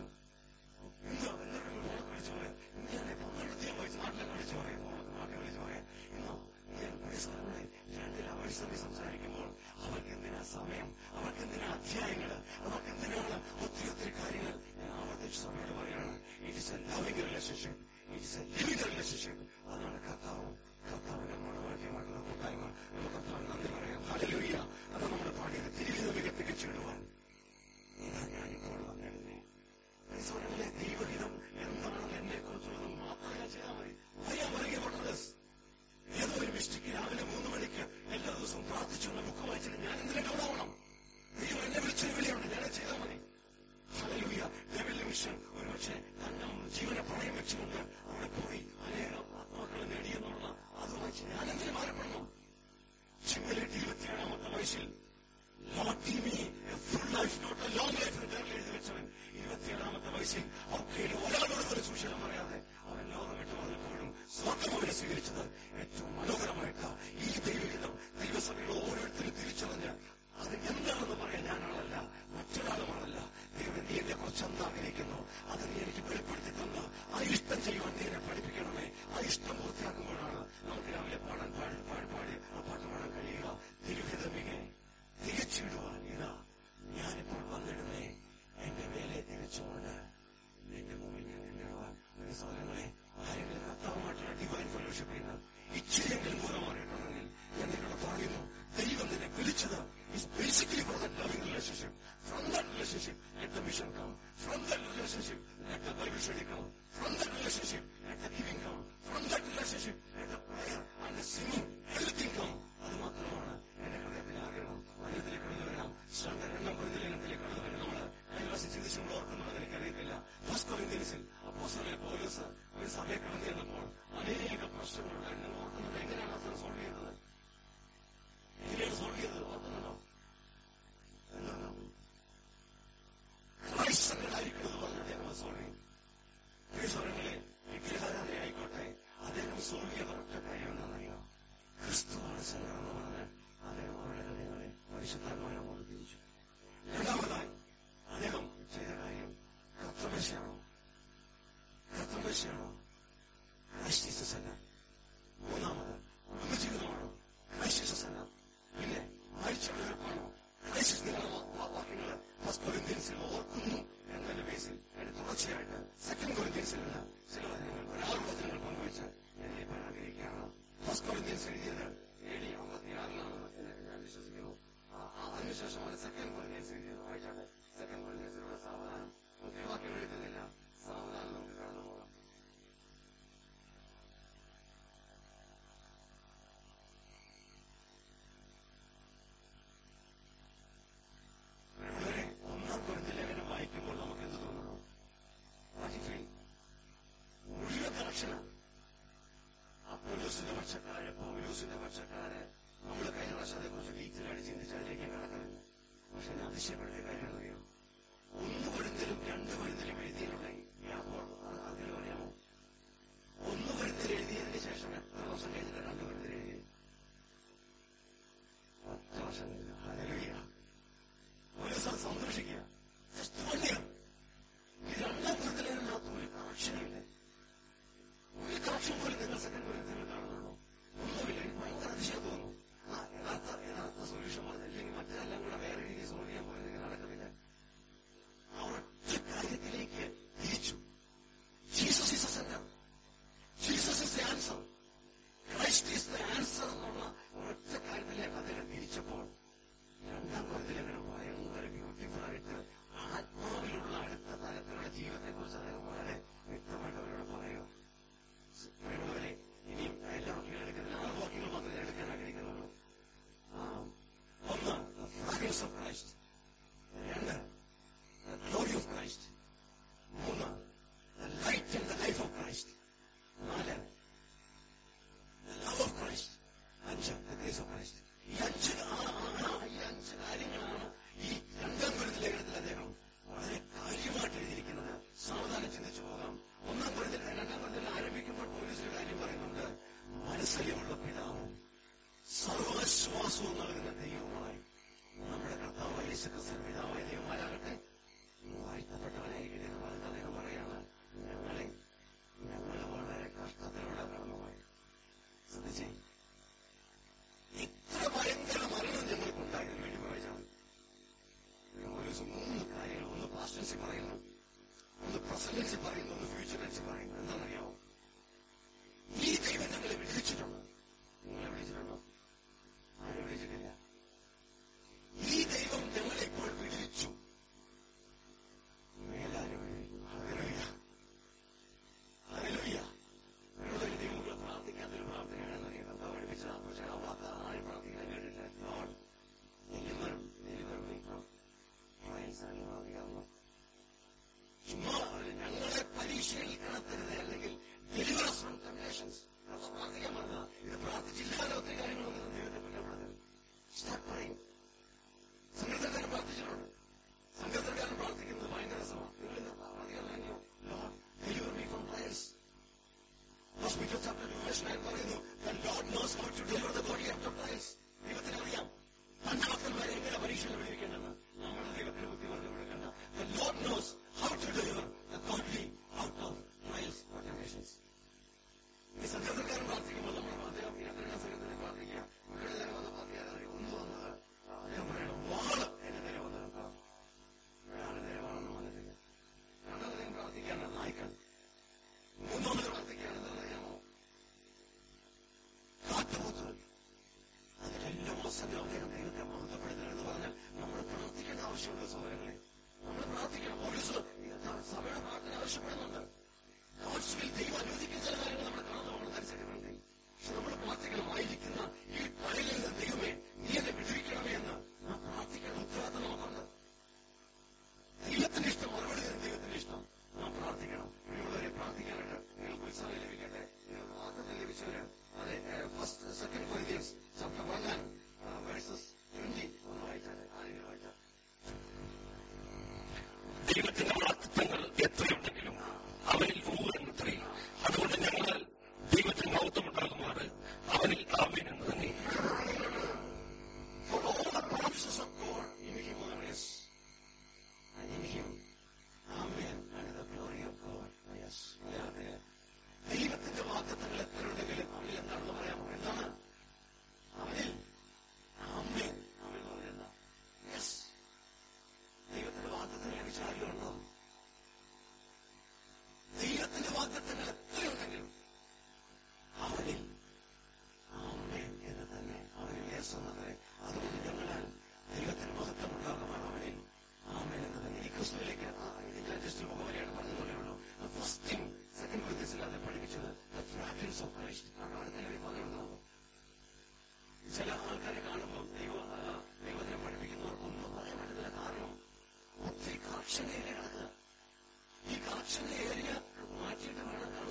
ഇന്ന് എല്ലാവരും ഫോണൊക്കെ വിളിച്ചു പറയാം ഇന്ന് ഞാൻ പന്ത്രണ്ടത്തെ ഞാൻ വായിച്ചു നാട്ടിലൊക്കെ വിളിച്ചു പറയും നാട്ടിൽ വിളിച്ചു പറയാം ഇന്നോ ഞാൻ വയസ്സുകളെ രണ്ടിൽ അവേഴ്സ് തമ്മിൽ സംസാരിക്കുമ്പോൾ അവർക്ക് എന്തിനാ സമയം അവർക്ക് എന്തിനാ അധ്യായങ്ങള് അവർക്ക് എന്തിനാണ് ഒത്തിരി ഒത്തിരി കാര്യങ്ങൾ ഞാൻ ആവർത്തിച്ച് സമയോട് പറയാണ് it is a loving relationship it is a living relationship അതാണ് കർത്താവും കർത്താവിന്റെ മണവാക്യമായിട്ടുള്ള കൂട്ടായ്മ നമുക്ക് കർത്താവ് നന്ദി പറയാം ഹല്ലേലൂയ അത് നമ്മുടെ പാടിയത് തിരികെ മികപ്പിച്ചിടുവാൻ ഇതാ ഞാനിപ്പോൾ വന്നിടുന്നേ ഈശോയുടെ ദൈവഹിതം എന്താണെന്ന് എന്നെ കുറിച്ചുള്ളത് മാത്രം ഞാൻ ചെയ്താൽ മതി അറിയാൻ പറയുക ഏതോ ഒരു മിസ്റ്റിക്ക് രാവിലെ മൂന്ന് മണിക്ക് എല്ലാ ദിവസവും പ്രാർത്ഥിച്ചുള്ള ബുക്ക് വായിച്ചിട്ട് ഞാൻ എന്തിനെ ഡൗണാവണം ദൈവം എന്നെ വിളിച്ചൊരു വിളിയുണ്ട് ഞാൻ ചെയ്താൽ മതി ഹല്ലേലൂയ ഡെവിലിന്റെ മിഷൻ ഒരു പക്ഷേ തന്നെ ജീവനെ പണയം വെച്ചുകൊണ്ട് അവിടെ പോയി അനേകം ആത്മാക്കളെ നേടിയെന്നുള്ള അത് വായിച്ച് ഞാൻ എന്തിനു മാറപ്പെടുന്നു ചിമ്മലിട്ട് ഇരുപത്തിയേഴാമത്തെ വയസ്സിൽ Lord, give me a full life, not a long life എന്ന് പേരിൽ എഴുതി വെച്ചവൻ ഇരുപത്തിയേഴാമത്തെ വയസ്സിൽ ഒക്കെ ഒരാളോട് ഒരു സൂക്ഷിക്കാൻ പറയാതെ അവൻ ലോകം വിട്ടു വന്നപ്പോഴും സ്വർഗം അവനെ സ്വീകരിച്ചത് ഏറ്റവും മനോഹരമായിട്ട് ഈ ദൈവഹിതം ദൈവസഭയുടെ ഓരോരുത്തരും തിരിച്ചറിഞ്ഞ് അത് എന്താണെന്ന് പറയാൻ ഞാൻ ആളല്ല മറ്റൊരാളും ആളല്ല ദൈവം നീ എന്നെ കുറിച്ച് എന്താ ആഗ്രഹിക്കുന്നു അത് നീ എനിക്ക് വെളിപ്പെടുത്തി തന്ന് ആ ഇഷ്ടം ചെയ്യുവാൻ നീ എന്നെ പഠിപ്പിക്കണമേ ആ ഇഷ്ടം പൂർത്തിയാക്കുമ്പോഴാണ് നമുക്ക് രാവിലെ പാടാൻ പാടി പാടി പാടി ആ പാട്ട് പാടാൻ കഴിയുക തിരുഹിതമികെ തികച്ചിടുവാൻ ഇതാ ഞാനിപ്പോൾ വന്നിടുന്നേ എന്റെ വേലയെ തികച്ചുകൊണ്ട് എന്റെ മുമ്പിൽ ഞാൻ നിന്നിടുവാൻ എന്റെ സഹോദരങ്ങളെ ആരെങ്കിലും കർത്താവുമായിട്ടുള്ള ഡിവൈൻ ഫെലോഷിപ്പ് ഇന്ന് ഇച്ചിരിയെങ്കിലും ദൂരം മാറിയിട്ടുണ്ടെങ്കിൽ ഞാൻ നിങ്ങളോട് പറയുന്നു ദൈവം നിന്നെ വിളിച്ചത് is basically for that loving relationship. From that relationship, let the mission come. From that relationship, let the Bible study come. From that relationship, let the giving come. From that relationship, let the prayer and the singing, everything come. അത് മാത്രമാണ് എന്റെ ഹൃദയത്തിലെ ആഗ്രഹം വചനത്തിലേക്ക് കടന്നു വരാം ശ്രദ്ധ രണ്ടാം പ്രതിലേഖനത്തിലേക്ക് കടന്നു വരാം നമ്മൾ കൈവാസി ചിന്തിച്ച് നമ്മൾ ഓർക്കുന്നുണ്ടെന്ന് എനിക്കറിയത്തില്ല ഫസ്റ്റ് കൊറിന്ത്യൻസിൽ അപ്പോസ്തലനായ പൗലോസ് ഒരു സഭയെ കടന്നു ചെന്നപ്പോൾ അനേക പ്രശ്നങ്ങളുണ്ടായിരുന്നു നിങ്ങൾ ഓർക്കുന്നുണ്ട് എങ്ങനെയാണ് അത് സോൾവ് ചെയ്തത് എങ്ങനെയാണ് സോൾവ് ചെയ്തത് ഓർക്കുന്നുണ്ടോ എന്താണ് ക്രൈസ്തവരായിരിക്കുന്നത് പറഞ്ഞിട്ട് ഞങ്ങൾ സോൾവ് ചെയ്യും സ്വർഗീയ സ്വരങ്ങളെ വിഗ്രഹാരാധനയായിക്കോട്ടെ അദ്ദേഹം സ്വർഗീയ പറഞ്ഞ കാര്യം എന്താണെന്നറിയോ ക്രിസ്തുവാണ് സെന്റർ എന്ന് പറഞ്ഞ് അദ്ദേഹം അവരുടെ ഹൃദയങ്ങളെ പരിശുദ്ധാത്മാവിനെ ഓർമ്മിപ്പിച്ചു രണ്ടാമതായി അദ്ദേഹം ചെയ്ത കാര്യം കർത്തമശയാണോ കർത്തമശയാണോ ക്രൈസ്റ്റ് ജീസസ് അല്ല മൂന്നാമത് അഭിജീവിതമാണോ ക്രൈസ്റ്റ് ജീസസ് അല്ല പിന്നെ മരിച്ചവരെപ്പാണോ ക്രൈസ്റ്റ് നിങ്ങളുടെ വാക്യങ്ങൾ ഫസ്റ്റ് കൊരിന്ത്യൻസിൽ ഓർക്കുന്നു എന്നതിന്റെ ബേസിൽ അതിന്റെ തുടർച്ചയായിട്ട് സെക്കൻഡ് കൊരിന്ത്യൻസിൽ നിന്ന് ചില വചനങ്ങൾ ഒരാളുടെ വചനങ്ങൾ പങ്കുവെച്ച് എന്നെ ആഗ്രഹിക്കുകയാണ് ഫസ്റ്റ് കൊരിന്ത്യൻസ് എഴുതിയത് എ ഡി അമ്പത്തിയാറിലാണ് എന്ന് ഞാൻ വിശ്വസിക്കുന്നു ആ- ആ- അതിനുശേഷമാണ് സെക്കൻഡ് കൊരിന്ത്യൻസ് എഴുതിയത് വായിച്ചാട്ടെ സെക്കൻഡ് കൊരിന്ത്യൻസിലൂടെ സാവധാനം വാക്യം എഴുതുന്നില്ല സാവധാനം നമുക്ക് കടന്നു പോകാം വളരെ ഒന്നാം കൊരിന്ത്യലേഖനം വായിക്കുമ്പോൾ നമുക്ക് എന്ത് തോന്നുന്നു വായിക്കേ മുഴുവൻ കണക്ഷനാണ് അപ്പോലോസിന്റെ പക്ഷക്കാര് പൗലോസിന്റെ പക്ഷക്കാര് നമ്മൾ കഴിഞ്ഞ പ്രാവശ്യം അതേക്കുറിച്ച് ഡീറ്റെയിലായിട്ട് ചിന്തിച്ച് അതിലേക്ക് കടക്കുന്നില്ല പക്ഷെ ഞാൻ അതിശയപ്പെടുത്തിയ കാര്യം അറിയോ ഒന്ന് കൊരിന്തിലും രണ്ട് കൊരിന്തിലും എഴുതിയിട്ടുണ്ടെങ്കിൽ വ്യാപോളം അത് അതിൽ പറയാമോ ഒന്ന് കൊരിന്തിൽ എഴുതിയതിന് ശേഷം എത്ര വർഷം കഴിഞ്ഞിട്ട് രണ്ട് കൊരിന്തിൽ എഴുതി പത്ത് വർഷം കഴിഞ്ഞു ഹല്ലേലൂയ പോലീസ് സന്തോഷിക്കുക Just one year. ഈ രണ്ടാം കൊരിന്തിലിനകത്ത് ഒരു കണക്ഷനില്ല ഒരു കണക്ഷൻ പോലും നിങ്ങൾ സെക്കൻഡ് കൊരിന്തിൽ കാണുന്നുള്ളൂ ഒന്നുമില്ല എനിക്ക് ഭയങ്കര അതിശയം തോന്നുന്നു ആ യഥാർത്ഥ യഥാർത്ഥ സൊല്യൂഷൻ പറഞ്ഞില്ലെങ്കിൽ മറ്റെല്ലാം കൂടെ വേറെ രീതിയിൽ സോൾവ് ചെയ്യാൻ പോയി നിങ്ങൾ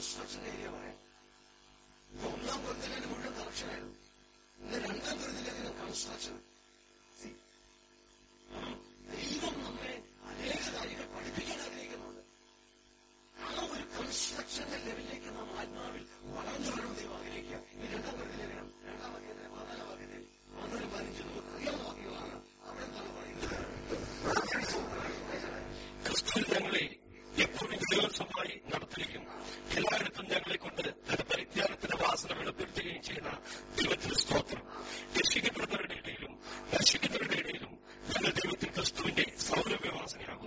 കൺസ്ട്രക്ഷൻ ഏരിയ പറയാം ഇപ്പൊ ഒന്നാം കുരുതിലേക്ക് മുഴുവൻ കളക്ഷനായിരുന്നു ഇന്ന് രണ്ടാം കുരുതിലേക്ക് കൺസ്ട്രക്ഷൻ ദൈവം നമ്മെ അനേക കാര്യങ്ങൾ പഠിപ്പിക്കാൻ ആഗ്രഹിക്കുന്നുണ്ട് ആ ഒരു കൺസ്ട്രക്ഷന്റെ ലെവലിലേക്ക് നാം ആത്മാവിൽ വളർന്നു വരണം ദൈവം ആഗ്രഹിക്കുക ഈ രണ്ടാം കുരുതിലേക്ക് രണ്ടാം വാക്യത്തിൽ പതിനാലാം വാക്യത്തിൽ പന്ത്രണ്ട് പതിനഞ്ച് നമുക്ക് അറിയാവുന്ന വാക്യങ്ങളാണ് അവിടെ എന്താണ് പറയുന്നത് ക്രിസ്തു ഞങ്ങളെ എപ്പോഴും ദിവസമായി നടത്തുകയും എല്ലായിടത്തും ഞങ്ങളെ കൊണ്ട് തന്റെ പരിജ്ഞാനത്തിന്റെ വാസന വെളിപ്പെടുത്തുകയും ചെയ്യുന്ന ദൈവത്തിന്റെ സ്തോത്രം രക്ഷിക്കപ്പെടുന്നവരുടെ ഇടയിലും നശിക്കുന്നവരുടെ ഇടയിലും ഞങ്ങൾ ദൈവത്തിൽ ക്രിസ്തുവിന്റെ സൗരഭ്യവാസനയാകുന്നു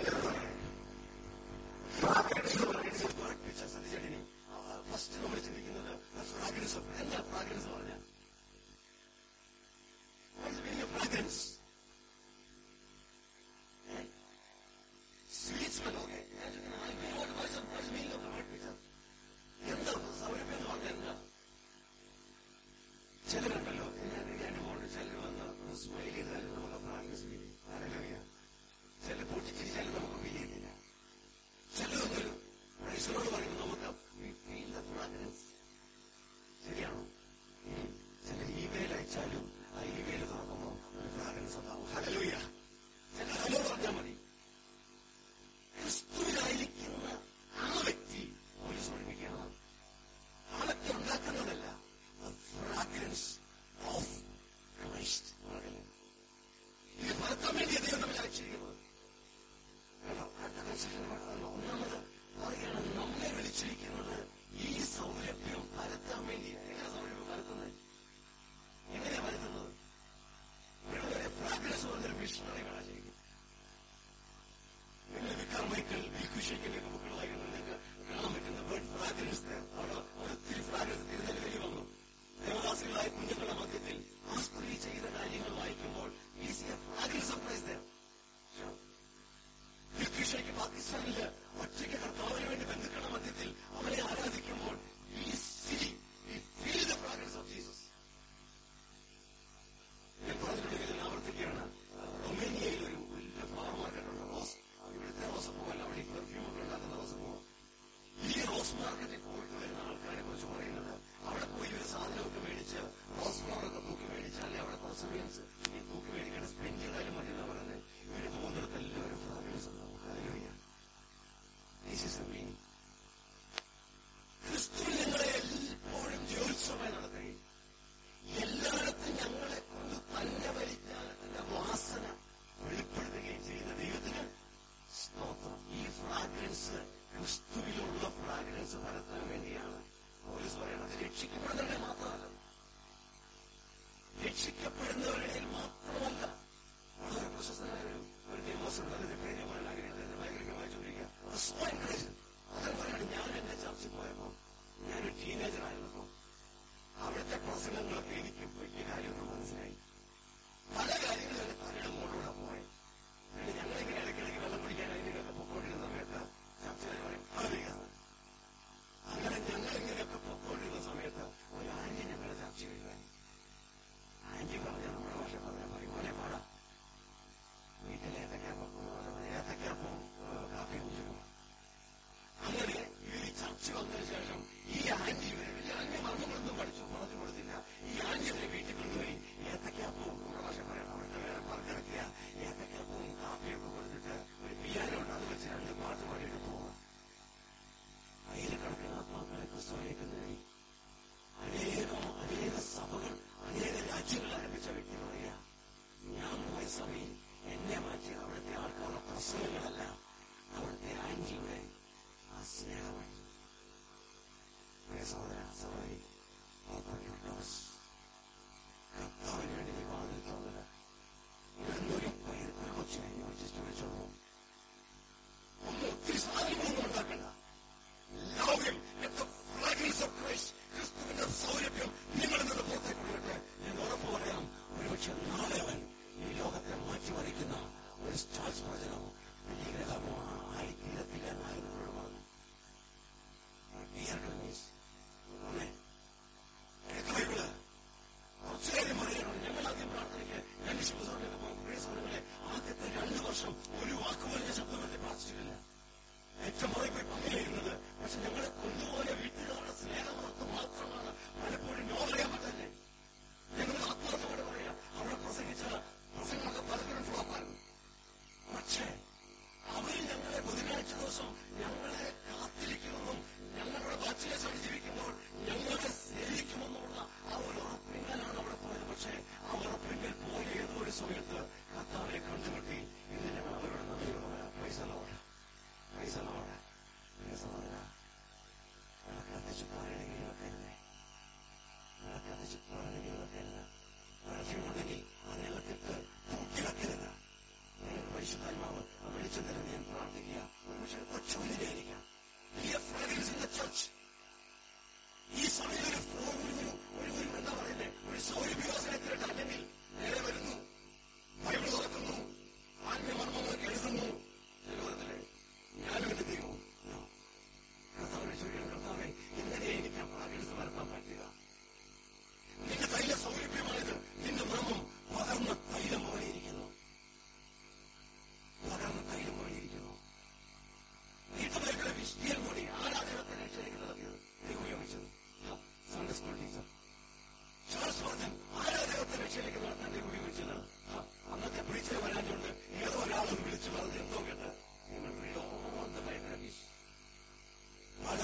ഫസ്റ്റ് നമ്മൾ ചിന്തിക്കുന്നത് ഫ്രാഗ്രൻസ് എന്താ ഫ്രാഗ്രൻസ് പറഞ്ഞ fragrance sweet smell okay meaning of the word picture?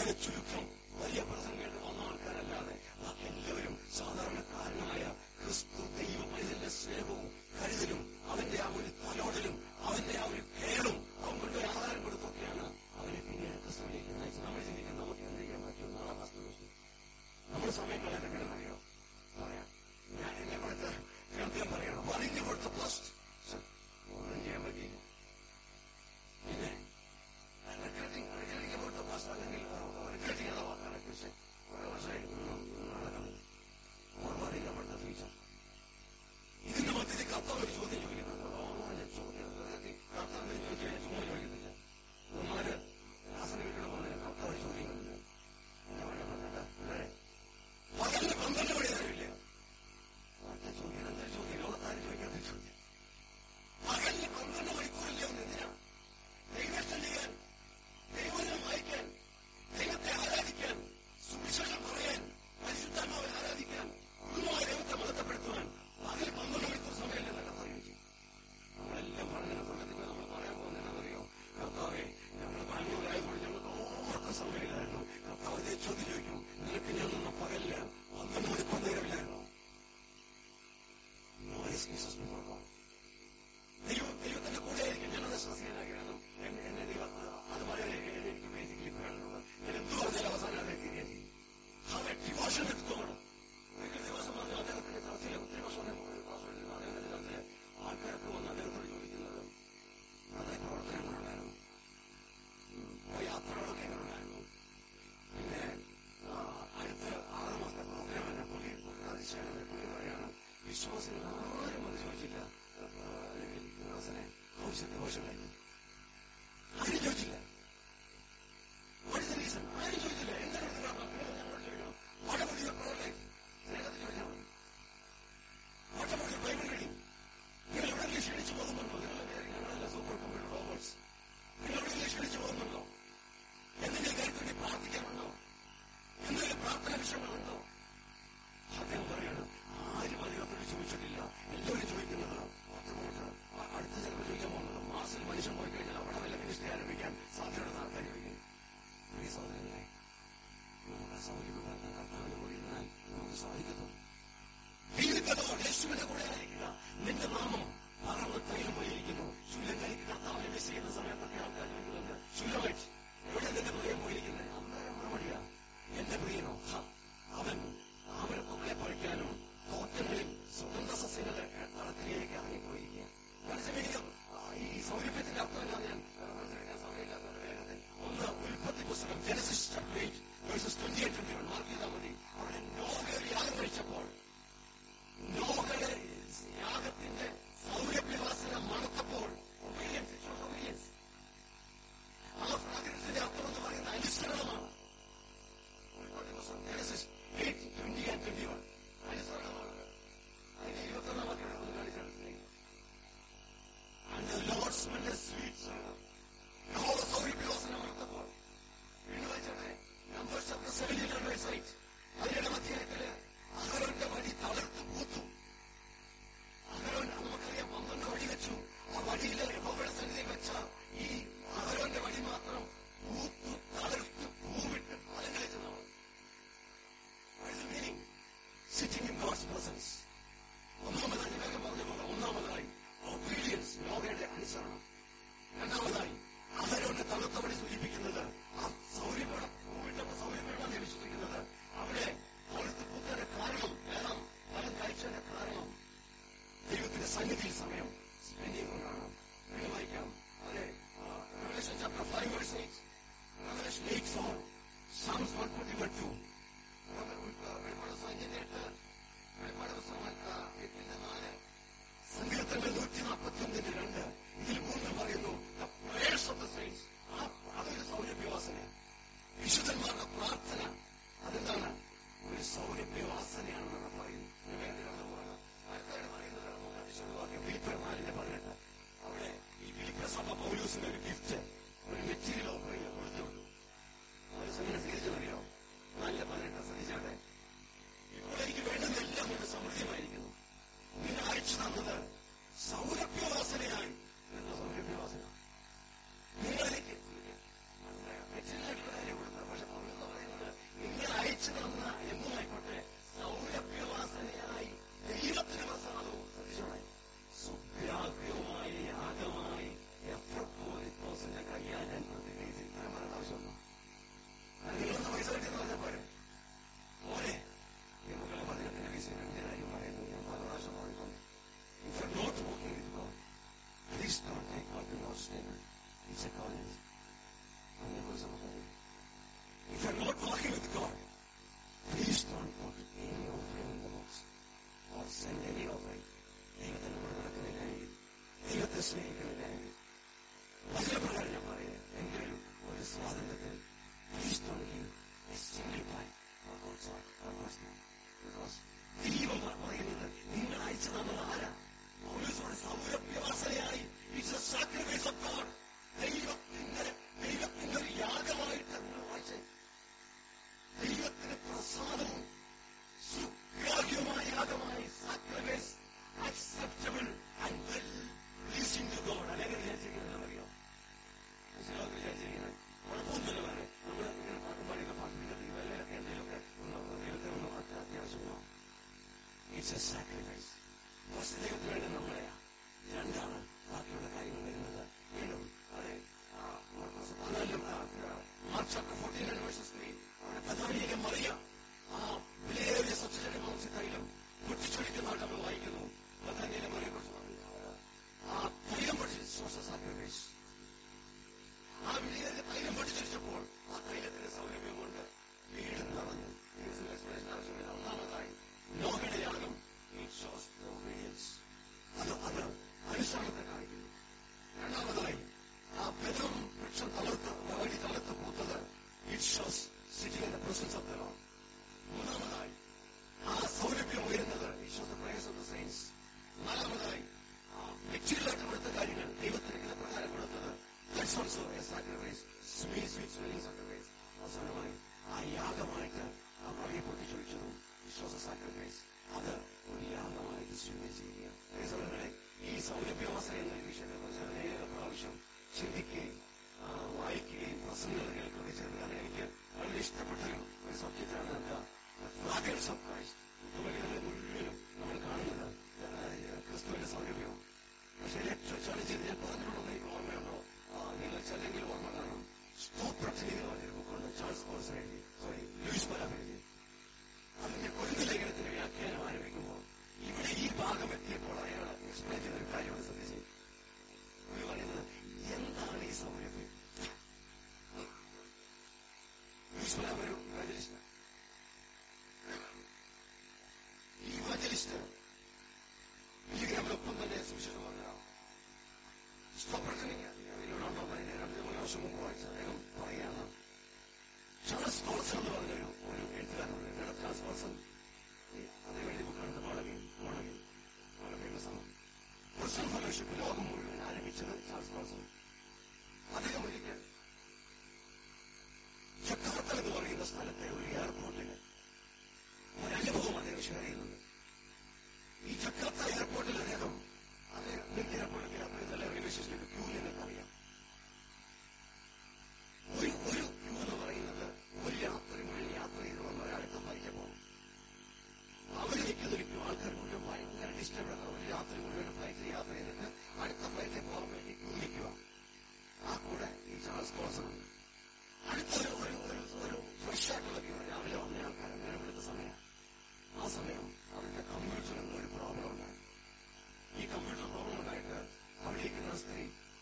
വളരെ ചുരുക്കം വലിയ പ്രസംഗങ്ങൾ വന്ന ആൾക്കാരല്ലാതെ ബാക്കി എല്ലാവരും സാധാരണക്കാരനായ ക്രിസ്തു ദൈവ പൈതലിന്റെ സ്നേഹവും കരുതലും അവന്റെ ആ ഒരു തലോടലും അവന്റെ ആ ഒരു കേളും അവൻ കൊണ്ട് ഒരു ആഹാരം കൊടുത്തൊക്കെയാണ് അവനെ പിന്നീട് ക്രിസ്തുവിലേക്ക് നയിച്ചത് നമ്മൾ ചിന്തിക്കും നമുക്ക് എന്ത് ചെയ്യാൻ പറ്റും നാളെ വസ്തു നമ്മൾ സമയം കളയാൻ കിടന്നറിയോ പറയാം ഞാൻ എന്നെ കൊടുത്ത് കേൾക്കാൻ പറയണം പറഞ്ഞു കൊടുത്ത പ്ലസ് ഒന്നും ചെയ്യാൻ പറ്റിയില്ല പിന്നെ റിഗ്രറ്റിംഗ് റിഗ്രറ്റിംഗ് കൊടുത്ത പ്ലസ് അല്ലെങ്കിൽ റിഗ്രറ്റിംഗ് എന്ന വാക്കാണ് പക്ഷേ കുറെ വർഷമായിട്ട് നടക്കുന്നത് ഓർമ്മറിയിക്കപ്പെട്ട ഫ്യൂച്ചർ ഇതിന്റെ മധ്യത്തിൽ കർത്താവ് ഒരു ചോദ്യം ചോദിക്കുന്നുണ്ട് ഓർമ്മ ചോദ്യം കർത്താവിനെ ചോദിച്ചാൽ ചുമ്മാ ചോദിക്കുന്നില്ല ഒന്നാല് ദാസന വീട്ടിൽ വന്നതിന് കർത്താവ് ചോദിക്കുന്നുണ്ട് എന്നെ വേണ്ട പറഞ്ഞിട്ട് പിള്ളേരെ പകലിന് പന്ത്രണ്ട് മണി നേരമില്ല അടുത്ത ചോദ്യം എന്താ ചോദ്യം ലോകത്താരും ചോദിക്കാത്ത ചോദ്യം പകലിന് പന്ത്രണ്ട് മണിക്കൂറില്ല ഒന്ന് എന്തിനാ ദൈവത്തെ ചെയ്യാൻ ദൈവനെ വായിക്കാൻ ദൈവത്തെ ആരാധിക്കാൻ സുവിശേഷം പറയാൻ പരിശുദ്ധാത്മാവെ ആരാധിക്കാൻ ഗുരുവായ ദൈവത്തെ മഹത്വപ്പെടുത്തുവാൻ പകൽ പന്ത്രണ്ട് മണിക്കൂർ സമയമില്ലെന്ന് കർത്താവ് ചോദിച്ചു നമ്മളെല്ലാം പറഞ്ഞ സമയത്ത് നമ്മൾ പറയാൻ പോകുന്നതെന്നറിയോ കർത്താവെ ഞങ്ങൾ ബാംഗ്ലൂരായതുകൊണ്ട് ഞങ്ങൾക്ക് ഓർത്ത സമയമില്ലായിരുന്നു കർത്താവ് ഇതേ ചോദ്യം ചോദിക്കും നിനക്ക് ഞാൻ നിന്ന പകലില് പന്ത്രണ്ട് മണിക്കൂർ നേരമില്ലായിരുന്നു No excuses before God. ദൈവം ദൈവത്തിന്റെ കൂടെ ആയിരിക്കും ഞാനത് ശ്വസിക്കാനായിരുന്നു എന്നെ എന്നെ ദൈവം അത് പറയാനൊക്കെ എനിക്ക് ബേസിക്കലി പറയാനുള്ളത് ഞാൻ എന്ത് പറഞ്ഞാലും അവസാനം അതേ തിരികെ അവൻ ഡിവോഷൻ എടുത്തോണം ഒരിക്കൽ ദിവസം പറഞ്ഞ അദ്ദേഹത്തിന്റെ ചർച്ചയിലെ ഒത്തിരി വർഷം അദ്ദേഹത്തിന്റെ ചർച്ചയിലെ ആൾക്കാരൊക്കെ വന്ന് അദ്ദേഹത്തോട് ചോദിക്കുന്നത് അതേ പ്രവർത്തനങ്ങളുണ്ടായിരുന്നു യാത്രകളൊക്കെ എങ്ങനെയുണ്ടായിരുന്നു പിന്നെ ആ, അടുത്ത ആറ് മാസത്തെ പ്രോഗ്രാം തന്നെ പുള്ളി അതിശയാണ് പുള്ളി പറയാണ് വിശ്വാസികൾ ആരും അത് ചോദിച്ചില്ല ആ, അല്ലെങ്കിൽ ദാസനെ ഭവിഷ്യത്തെ ദോഷമായിരുന്നു ആരും ചോദിച്ചില്ല What is the reason? ആരും ചോദിച്ചില്ല എന്താണ് ഇതിന്റെ കാരണം? പിന്നെ ഞങ്ങളോട് ചോദിക്കണം. What about your prayer life? സ്നേഹത്തിൽ ചോദിച്ചാൽ മതി. What about your Bible reading? നിങ്ങൾ എവിടെയെങ്കിലും ക്ഷണിച്ചു പോകുന്നുണ്ടോ നിങ്ങൾ ഞങ്ങളല്ല സൂപ്പർ കമ്പ്യൂട്ടർ റോബോട്ട്സ് നിങ്ങൾ എവിടെയെങ്കിലും ക്ഷണിച്ചു പോകുന്നുണ്ടോ എന്തെങ്കിലും കാര്യത്തിൽ വേണ്ടി പ്രാർത്ഥിക്കാനുണ്ടോ എന്തെങ്കിലും പ്രാർത്ഥന വിഷയങ്ങളുണ്ടോ അദ്ദേഹം പറയാണ് ആരും അദ്ദേഹത്തോട് ചോദിച്ചിട്ടില്ല എല്ലാവരും ചോദിക്കുന്നത് പത്രമോട്ട് അടുത്ത ചിലപ്പോൾ ചോദിക്കാൻ പോകുന്നത് മാസിൽ മനുഷ്യൻ പോയി കഴിഞ്ഞാൽ അവിടെ വല്ല മിനിസ്റ്ററി ആരംഭിക്കാൻ സാധ്യതയുള്ള ആൾക്കാർ ചോദിക്കും പ്രിയ സഹോദരങ്ങളെ നമുക്ക് സൗകര്യപ്പെടാത്ത കർത്താവിന്റെ കൂടെ ഇരുന്നാൽ നമുക്ക് സാധിക്കത്തുള്ളൂ ജീവിതത്തോട് യേശുവിന്റെ കൂടെ ആയിരിക്കുക നിന്റെ നാമം പറന്ന് തൈലം പോയിരിക്കുന്നു ശൂലം കഴിക്ക് കർത്താവിനെ മിസ് ചെയ്യുന്ന സമയത്തൊക്കെ ആൾക്കാർ ചോദിക്കുന്നുണ്ട് ശൂലമായിട്ട് എവിടെ നിന്റെ പ്രിയം പോയിരിക്കുന്നത് അന്നേരം മറുപടിയാ എന്റെ പ്രിയനോ ഹ, അവൻ അവരെ പൊക്കെ പറിക്കാനും തോട്ടങ്ങളിൽ സ്വതന്ത്ര സസ്യങ്ങളുടെ തളത്തിലേക്ക് ഇറങ്ങിപ്പോയിരിക്കുക മനസ്സിലായിരിക്കും ഈ സൗരഭ്യത്തിന്റെ അർത്ഥം എന്താ ഞാൻ ആ, മനസ്സിലാക്കാൻ സമയമില്ലാത്തവരുടെ വേഗത്തിൽ ഒന്ന് ഉൽപ്പത്തി പുസ്തകം Genesis chapter eight verses twenty eight twenty one mark ചെയ്താൽ മതി അവിടെ നോഹ യാഗം കഴിച്ചപ്പോൾ നോഹയുടെ യാഗത്തിന്റെ സൗരഭ്യവാസന മണത്തപ്പോൾ obedience, it shows obedience. ആ പ്രാകൃതത്തിന്റെ അർത്ഥം എന്ന് പറയുന്ന അനുസരണമാണ് ഉൽപ്പത്തി പുസ്തകം Genesis eight twenty and twenty one അനുസരണമാണ് അതിന്റെ ഇരുപത്തൊന്നാം വാക്യം ഒന്ന് കാണിച്ചാൽ And the Lord smelled a sweet savor. യഹോവ സൗരഭ്യവാസന മണത്തപ്പോൾ വീണ്ടും വായിച്ചോട്ടെ Numbers chapter seventeen verse eight അതിന്റെ മധ്യത്തില് അഹരോന്റെ വടി തളർത്തു പൂത്തു അഹരോൻ നമുക്കറിയാം പന്ത്രണ്ട് വടി വെച്ചു ആ വടിയില് യഹോവയുടെ സന്നിധി വെച്ച ഈ അഹരോന്റെ വടി മാത്രം പൂത്തു തളർത്തു പൂവിട്ട് ഫലം കഴിച്ചതാണ് meaning sitting in God's presence ഒന്നാമതായി വേഗം പറഞ്ഞ പോലെ ഒന്നാമതായി ഒബീഡിയൻസ് ലോകയുടെ അനുസരണം രണ്ടാമതായി അഹരോന്റെ തണുത്തവടി സൂചിപ്പിക്കുന്നത് ആ സൗര്യപടം പൂവിട്ടപ്പോ സൗര്യപടം വിശ്വസിക്കുന്നത് അവിടെ കൊളുത്ത് പൂത്തതിന്റെ കാരണം വേണം ഫലം കഴിച്ചതിന്റെ കാരണം ദൈവത്തിന്റെ സന്നിധിയിൽ സമയം സ്പെൻഡ് ചെയ്യുന്നതാണ് വീണ്ടും വായിക്കാം അതെ Revelation chapter five verse eight Revelation eight four Psalms one twenty one two വെളിപ്പാട് സൈന്യത്തെ എട്ട് മരിച്ചു നമ്മൾ ആരാ പൗലോസോട് സൗരഭ്യവാസനയായി it's a sacrifice of God ദൈവത്തിന്റെ ദൈവത്തിന്റെ ഒരു യാഗമായിട്ട് നമ്മൾ വായിച്ചേ ദൈവത്തിന് പ്രസാദവും സുഗ്രാഹ്യമായ യാഗമായി sacrifice acceptable and well pleasing to God അല്ലെങ്കിൽ വിചാരിച്ചിരിക്കുന്നത് അറിയാം മനസ്സിലാവും വിചാരിച്ചിരിക്കുന്നത് കുഴപ്പമൊന്നുമില്ല വേറെ നമ്മൾ ഇങ്ങനെ പാട്ടും പാടിയൊക്കെ പാട്ടിരിക്കുന്ന ദൈവമല്ലൊക്കെ എന്തെങ്കിലുമൊക്കെ ഒന്ന് ദൈവത്തെ ഒന്ന് മാറ്റാൻ അത്യാവശ്യമാണ് ഇറ്റ്സ് എ സാക്രിഫൈസ് ഫസ്റ്റ് ദൈവത്തിന് വേണ്ടി നമ്മളെയാ രണ്ടാണ് ബാക്കിയുള്ള കാര്യങ്ങൾ വരുന്നത് വീണ്ടും അതെ പതിനാലും March chapter fourteen and verses three അവിടെ പ്രധാനിയെ മറിയ ആ വിലയേറിയ സബ്സിഡി മാംസത്തൈലം പൊട്ടിച്ചൊടിക്കുന്നതായിട്ട് നമ്മൾ വായിക്കുന്നു പ്രധാനിയെ മറിയെ കുറിച്ച് ആ തൈലം പൊട്ടിച്ച് സാക്രിഫൈസ് ആ വിലയേറിയ തൈലം പൊട്ടിച്ചൊടിച്ചപ്പോൾ ആ തൈലത്തിന്റെ സൗരഭ്യം കൊണ്ട് വീട് നിറഞ്ഞു ദൈവത്തിന്റെ explanation ആവശ്യമില്ല ഒന്നാമതായി നോഹയുടെ യാഗം it shows the obedience. അത് അത് അനുസരണത്തെ കാണിക്കുന്നു രണ്ടാമതായി ആ ബദം വൃക്ഷം തളർത്ത് വഴി തളർത്ത് പൂത്തത് it shows sitting in the presence of the Lord മൂന്നാമതായി ആ സൗരഭ്യം ഉയരുന്നത് it shows the praise of the saints നാലാമതായി ആ മെറ്റീരിയലായിട്ട് കൊടുത്ത കാര്യങ്ങൾ ദൈവത്തിന് ഇങ്ങനെ പ്രകാരം കൊടുത്തത് that's also a sacrifice sweet sweet smelling sacrifice അവസാനമായി ആ യാഗമായിട്ട് ആ വഴി പൊട്ടിച്ചൊഴിച്ചതും ഇറ്റ് ഷോസ് എ സാക്രിഫൈസ് അത് ഒരു യാഗമായിട്ട് സ്വീകരിച്ചിരിക്കുക അതേസമയങ്ങളെ ഈ സൗരഭ്യവാസന എന്ന വിഷയത്തെ കുറിച്ച് അനേക പ്രാവശ്യം ചിന്തിക്കുകയും ആ, വായിക്കുകയും പ്രസംഗങ്ങൾ കേൾക്കുകയും ചെയ്തത് കാരണം എനിക്ക് വളരെ ഇഷ്ടപ്പെട്ട ഒരു ഒരു സബ്ജക്റ്റാണ് എന്താ ഫ്രാഗ്രൻസ് ഓഫ് ക്രൈസ്റ്റ് ഉപകരണങ്ങൾ മുഴുവനും നമ്മൾ കാണുന്നത് ആ, ക്രിസ്തുവിന്റെ സൗരഭ്യവും പക്ഷേ ഏറ്റവും ചലഞ്ച് ചെയ്ത് ഞാൻ പറഞ്ഞിട്ടുണ്ടെന്ന് എനിക്ക് ഓർമ്മയുണ്ടോ ആ, നിങ്ങൾ ചിലങ്കിൽ ഓർമ്മ കാണും സ്തോത്രത്തിന് എന്ന് പറഞ്ഞൊരു ബുക്കുണ്ട് ചാൾസ് കോൾസ് എഴുതി സോറി ലൂയിസ് പലാം എഴുതി അതിന്റെ കൊഴുന്ന ലേഖനത്തിന്റെ വ്യാഖ്യാനം ആരംഭിക്കുമ്പോൾ ഇവിടെ ഈ ഭാഗം എത്തിയപ്പോൾ അയാൾ എക്സ്പ്ലെയിൻ ചെയ്ത ഒരു കാര്യമാണ് ശ്രദ്ധിച്ച് ഒരു പറയുന്നത് എന്താണ് ഈ സൗരഭ്യം ലൂയിസ് പലാം ഒരു ഇവാഞ്ചലിസ്റ്റ് ഈ ഇവാഞ്ചലിസ്റ്റ് മില്ലിഗ്രാമിനൊപ്പം തന്നെ സുവിശേഷം പറഞ്ഞതാണ് സ്തോത്രത്തിന് അതിനോടുണ്ടോ രണ്ട് മൂന്ന് വർഷം മുമ്പ് വായിച്ചത് അദ്ദേഹം പറയാണ് ചാൾസ് കോൾസൺ എന്ന് പറഞ്ഞൊരു ഒരു എഴുത്തുകാരനുണ്ട് എന്താണ് ചാൾസ് കോൾസൺ അതേ വേണ്ടി ബുക്കാണ് മോളവിൻ മോളവിൻ വളരെ ഫേമസ് ആണ് ക്രിസ്ത്യൻ ഫെലോഷിപ്പ് ലോകം മുഴുവൻ ആരംഭിച്ചത് ചാൾസ് കോൾസൺ അദ്ദേഹം ഒരിക്കൽ ജക്കാർത്ത എന്ന് പറയുന്ന സ്ഥലത്തെ ഒരു എയർപോർട്ടിൽ ഒരു അനുഭവം അദ്ദേഹം ഷെയർ ചെയ്യുന്നുണ്ട് ഈ ജക്കാർത്ത എയർപോർട്ടിൽ അദ്ദേഹം അദ്ദേഹം മിൽക്ക് എയർപോർട്ടിൽ അദ്ദേഹം റെയിൽവേ സ്റ്റേഷനിലേക്ക് ക്യൂ നിന്നറിയാം ഒരു ഒരു ക്യൂ എന്ന് പറയുന്നത് ഒരു രാത്രി മുഴുവൻ യാത്ര ചെയ്ത് വന്ന ഒരാൾക്ക് മരിച്ചപ്പോൾ അവർ നിൽക്കുന്ന ഒരു ക്യൂ ആൾക്കാർ മുഴുവൻ ഭയങ്കര ഡിസ്റ്റർബ് ഒരു രാത്രി മുഴുവൻ ഫ്ലൈറ്റിൽ യാത്ര ചെയ്തിട്ട് അടുത്ത ഫ്ലൈറ്റിൽ പോകാൻ വേണ്ടി ക്യൂ നിൽക്കുക ആ കൂടെ ഈ ചാൾസ് കോൾസൺ ഉണ്ട് അടുത്തൊരു ഒരു ഒരു ഒരു ഫ്രഷ് ആയിട്ടുള്ള ക്യൂ രാവിലെ വന്ന ആൾക്കാർ നേരം എടുത്ത സമയം ആ സമയം അവരുടെ കമ്പ്യൂട്ടറിന് ഒരു പ്രോബ്ലം ഉണ്ടായി ഈ കമ്പ്യൂട്ടർ പ്രോബ്ലം ഉണ്ടായിട്ട് അവിടെ ഇരിക്കുന്ന സ്ത്രീ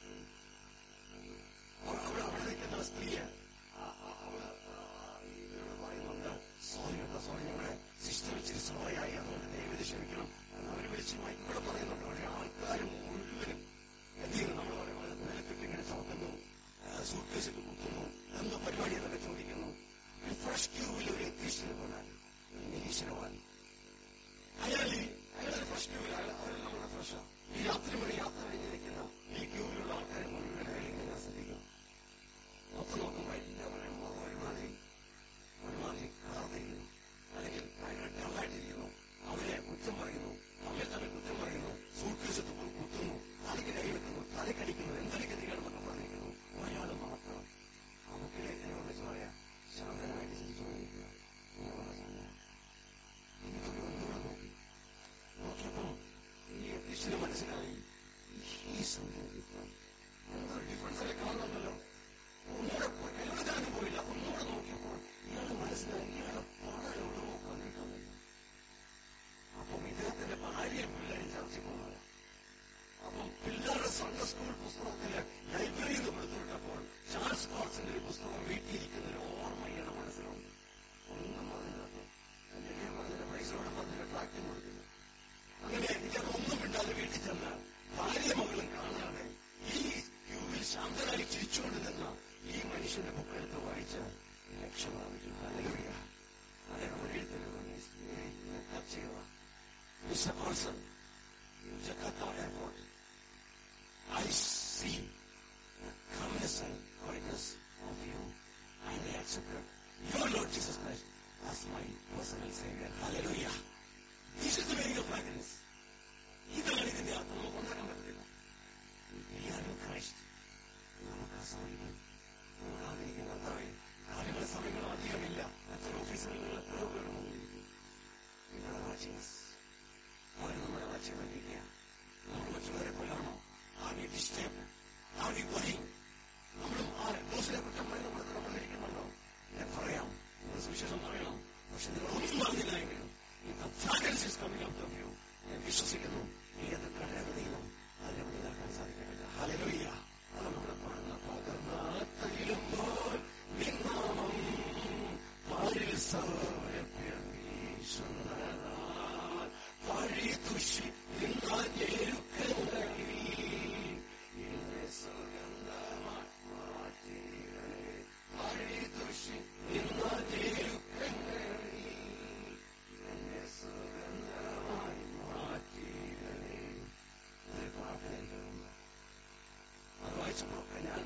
അവ- അവിടെ അവിടെ നിൽക്കുന്ന സ്ത്രീയെ ആ- ആ- അവള് ആ ഇവരോട് പറയുന്നുണ്ട് സോറി കേട്ടോ സോറി ഞങ്ങളുടെ സിസ്റ്റം ഇച്ചിരി സോറിയായി അതുകൊണ്ട് ദൈവം ക്ഷമിക്കണം എന്ന് അവർ വിളിച്ച് ഇവിടെ പറയുന്നുണ്ട് പക്ഷേ ആൾക്കാർ മുഴുവനും എന്ത് ചെയ്യുന്നു നമ്മൾ പറയുന്നത് നിലത്തിട്ട് ഇങ്ങനെ ചുമക്കുന്നു സൂട്ട്കേസിൽ കുത്തുന്നു എന്തോ പരിപാടി എന്നൊക്കെ ചോദിക്കുന്നു ഒരു ഫ്രഷ് ക്യൂവിൽ ഒരു എത്തീശ്വരൻ പോലെ നിരീശ്വരവാൻ അയാൾ ഈ അയാളൊരു ഫ്രഷ് ക്യൂവിൽ അയാൾ അവരെല്ലാം കൂടെ ഫ്രഷ് ഈ രാത്രി മുഴുവൻ യാത്ര കഴിഞ്ഞിരിക്കുന്ന ഈ ക്യൂവിലുള്ള ആൾക്കാരെ മുഴുവൻ അയാൾ ഇങ്ങനെ ശ്രദ്ധിക്കും മൊത്തം നോക്കുമ്പോൾ എല്ലാവരും മുഖം ഒരുമാതിരി ഒരുമാതിരി കാർന്നിരിക്കുന്നു അല്ലെങ്കിൽ ഭയങ്കര ഡള്ളായിട്ടിരിക്കുന്നു അവരെ കുറ്റം പറയുന്നു അവരെ തന്നെ കുറ്റം പറയുന്നു സൂട്ട്കേസ് കുത്തുന്നു തലയ്ക്ക് കൈവെക്കുന്നു തലക്കടിക്കുന്നു എന്തൊക്കെ നിങ്ങളെന്നൊക്കെ പറഞ്ഞിരിക്കുന്നു ഒരാൾ മാത്രം നമുക്കിടെ എന്നോട് വെച്ച് പറയാം ശാന്തനായിട്ട് ചിരിച്ചുകൊണ്ടിരിക്കുക എന്ന് പറഞ്ഞ സമയം എനിക്കൊരു ഒന്നുകൂടെ നോക്കി നോക്കിയപ്പോൾ ഈ എത്തിച്ചിന് മനസ്സിലായി ഈ സംഭവം എന്തൊരു ഡിഫറൻസ് അല്ലെ കാണുന്നുണ്ടല്ലോ ഒന്നുകൂടെ പോയി എഴുതാനും പോയില്ല ഒന്നുകൂടെ നോക്കിയപ്പോൾ ഇയാളുടെ മനസ്സിലായി ഇയാളുടെ പണം നോക്കാൻ നിൽക്കുന്നത് അപ്പം ഇദ്ദേഹത്തിന്റെ ഭാര്യയും പിള്ളേരും ചർച്ച പോകുന്നത് അപ്പം പിള്ളേരുടെ സൺഡേ സ്കൂൾ പുസ്തകത്തില് ലൈബ്രറിയിൽ നിന്ന് കൊടുത്തുവിട്ടപ്പോൾ ചാൾസ് കോൾസിന്റെ ഒരു പുസ്തകം വീട്ടിലിരിക്കുന്ന ഒരു ഓർമ്മ ഇയാളുടെ മനസ്സിലുണ്ട് ഒന്നും പറഞ്ഞില്ല എന്തെങ്കിലും പറഞ്ഞില്ല പൈസയോടെ പറഞ്ഞില്ല ട്രാക്റ്റും കൊടുത്തില്ല അങ്ങനെ എനിക്കത് ഒന്നും മിണ്ടാതെ വീട്ടിൽ ചെന്ന് ഭാര്യ മകളും കാണാതെ ഈ ക്യൂവിൽ ശാന്തനായി ചിരിച്ചുകൊണ്ട് നിന്ന ഈ മനുഷ്യന്റെ ബുക്കെടുത്ത് വായിച്ച് രക്ഷ പ്രാപിച്ചു ഹല്ലേലൂയ അദ്ദേഹം ഒരു എഴുത്തിൽ ടച്ച് ചെയ്തതാണ് mister Coulson our Lord Jesus Christ as my personal Savior. Hallelujah. This is the meaning of happiness. ഇതാണ് ഇതിന്റെ അർത്ഥം നമുക്ക് ഉണ്ടാക്കാൻ പറ്റത്തില്ല We are in Christ. നമുക്ക് ആ സമയം നമുക്ക് ആഗ്രഹിക്കുന്ന കർത്താവേ, കാര്യങ്ങളും സമയങ്ങളും അധികമില്ല എത്ര ഓഫീസുകളിൽ നിങ്ങൾ എത്രയോ പേർ മുന്നിലിരിക്കും നിങ്ങളുടെ വാച്ചിങ്സ് അവർ നമ്മുടെ വാച്യം വന്നിരിക്കുക നമ്മൾ മറ്റുള്ളവരെ കൊല്ലാണോ ആകെ ഡിസ്റ്റേബ് ആകെ പറയും നമ്മളും ആ ബോസിനെ കുറ്റം പറയും നമ്മുടെ നമ്മളിരിക്കുന്നുണ്ടോ ഞാൻ പറയാം നിങ്ങൾ സുവിശേഷം പറയണം പക്ഷെ നിങ്ങൾ ഒന്നും പറഞ്ഞില്ല എങ്കിലും ഇപ്പൊ fragrance is coming out of you ഞാൻ വിശ്വസിക്കുന്നു ഈ അത് കടകതയിലും അതിനെ ഉണ്ടാക്കാൻ സാധിക്കട്ടെ ഹല്ലേലൂയ അത് നമ്മുടെ പാടുന്ന പകർന്നാത്തയിലുമ്പോൾ നിന്നാമം പാരിൽ സൗരഭ്യം വീശുന്നതാൽ പഴി ദുഷി നിന്നാൽ ഞെരുക്കങ്ങളിൽ എന്നെ സുഗന്ധമായി മാറ്റിയിടണേ. പഴി ദുഷി നിന്നാൽ ഞെരുക്കങ്ങളിൽ എന്നെ സുഗന്ധമായി മാറ്റിയിടണേ. ഒരു പ്രാർത്ഥനയിലുണ്ട്. അത് വായിച്ചപ്പോഴൊക്കെ ഞാൻ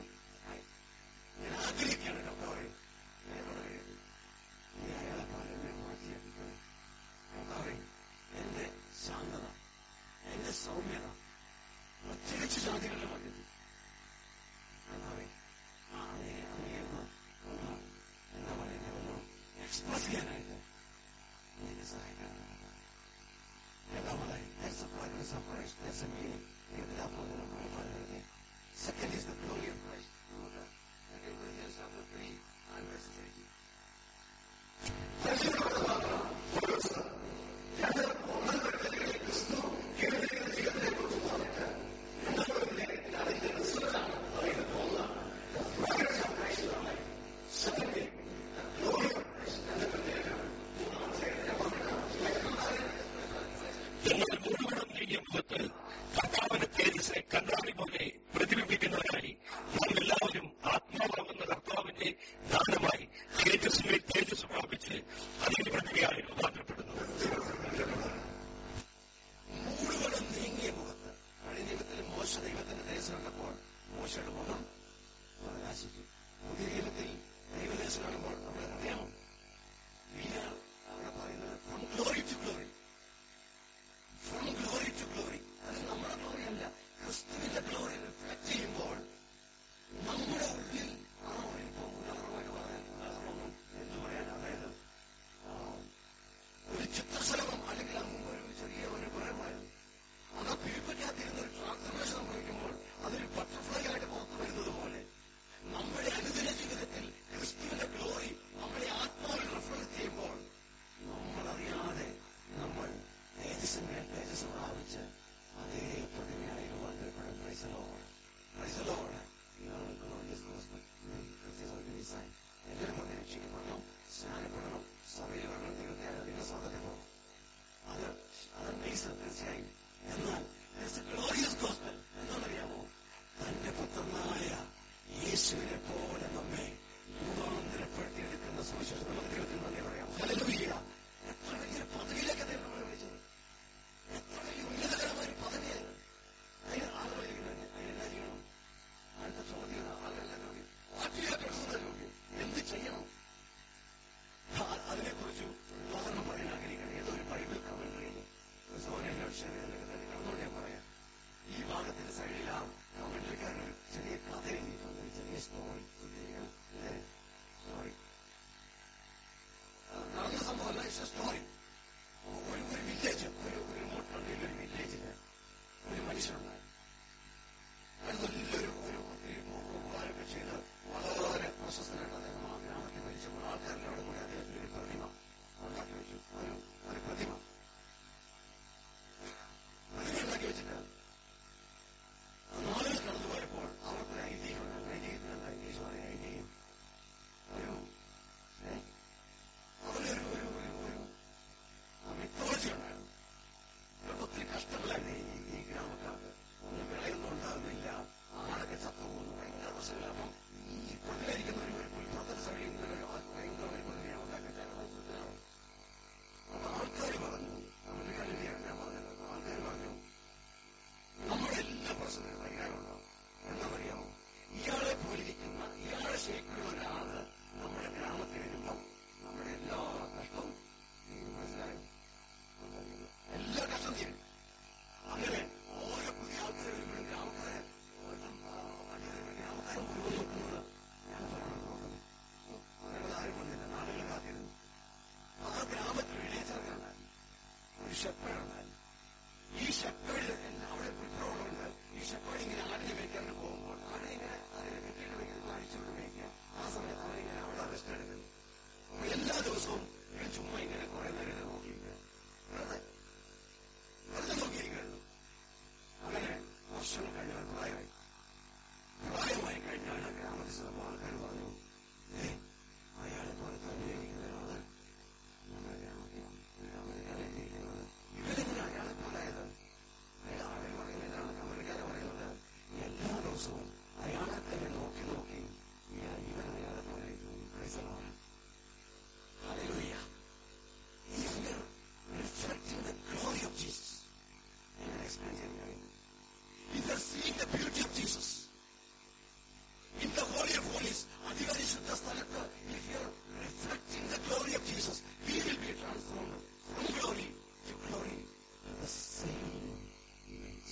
ഞാൻ ആഗ്രഹിക്കുകയാണ് കർത്താവേ എന്നോട് നീ അയാളെ പോലെ എന്നെ മാറ്റിയെടുക്കണേ കർത്താവേ എന്റെ ശാന്തത എന്റെ സൗമ്യത പ്രത്യേകിച്ച് ജാതികളുടെ മധ്യത്തിൽ കർത്താവേ ആ അങ്ങേ അങ്ങേന്ന് ഒന്ന് എന്താ പറയുക ഒന്ന് എക്സ്പ്രസ് ചെയ്യാനായിട്ട് നീ എന്നെ സഹായിക്കണം രണ്ടാമതായി there's a progress of Christ there's a meaning ഇതിനകത്ത് നമ്മൾ പറയുന്നത് Second is the glory of Christ. നമുക്ക് Second Corinthians chapter 3 and verse 18. എന്നാൽ മുഴുവനും നീങ്ങിയ മുഖത്ത് കർത്താവിന്റെ തേജസ്സിനെ കണ്ട ദിവസവും ഞാൻ ചുമ്മാ ഇങ്ങനെ കുറെ നേരം ഇത് നോക്കിയിരിക്കുക വെറുതെ വെറുതെ നോക്കിയിരിക്കുന്നു അങ്ങനെ വർഷങ്ങൾ കഴിഞ്ഞാൽ പ്രായമായി പ്രായമായി കഴിഞ്ഞാൽ ആ ഗ്രാമത്തിൽ ചിലപ്പോൾ ആൾക്കാർ പറഞ്ഞു ഏ അയാളെ പോലെ തന്നെ ഇരിക്കുന്ന ഒരാള് നമ്മുടെ ഗ്രാമത്തിൽ അമേരിക്കയിലേക്ക് ഇരിക്കുന്നത് ഇവരെങ്ങനെ അയാളെ പോലായത് അയാൾ ആളെ പറയുന്നതാണ് അമേരിക്കാരെ പറയുന്നത് എല്ലാ ദിവസവും അയാളെ തന്നെ നോക്കി നോക്കി ഇയാൾ ഇവൻ അയാളെ പോലെ ക്രൈസ്തവമാണ് Hallelujah. If we are reflecting the glory of Jesus, എങ്ങനെ explain ചെയ്യാൻ കഴിയും? If we are seeing the beauty of Jesus, in the Holy of Holies, അതിപരിശുദ്ധ സ്ഥലത്ത്, if we are reflecting the glory of Jesus, we will be transformed from glory to glory to the same image.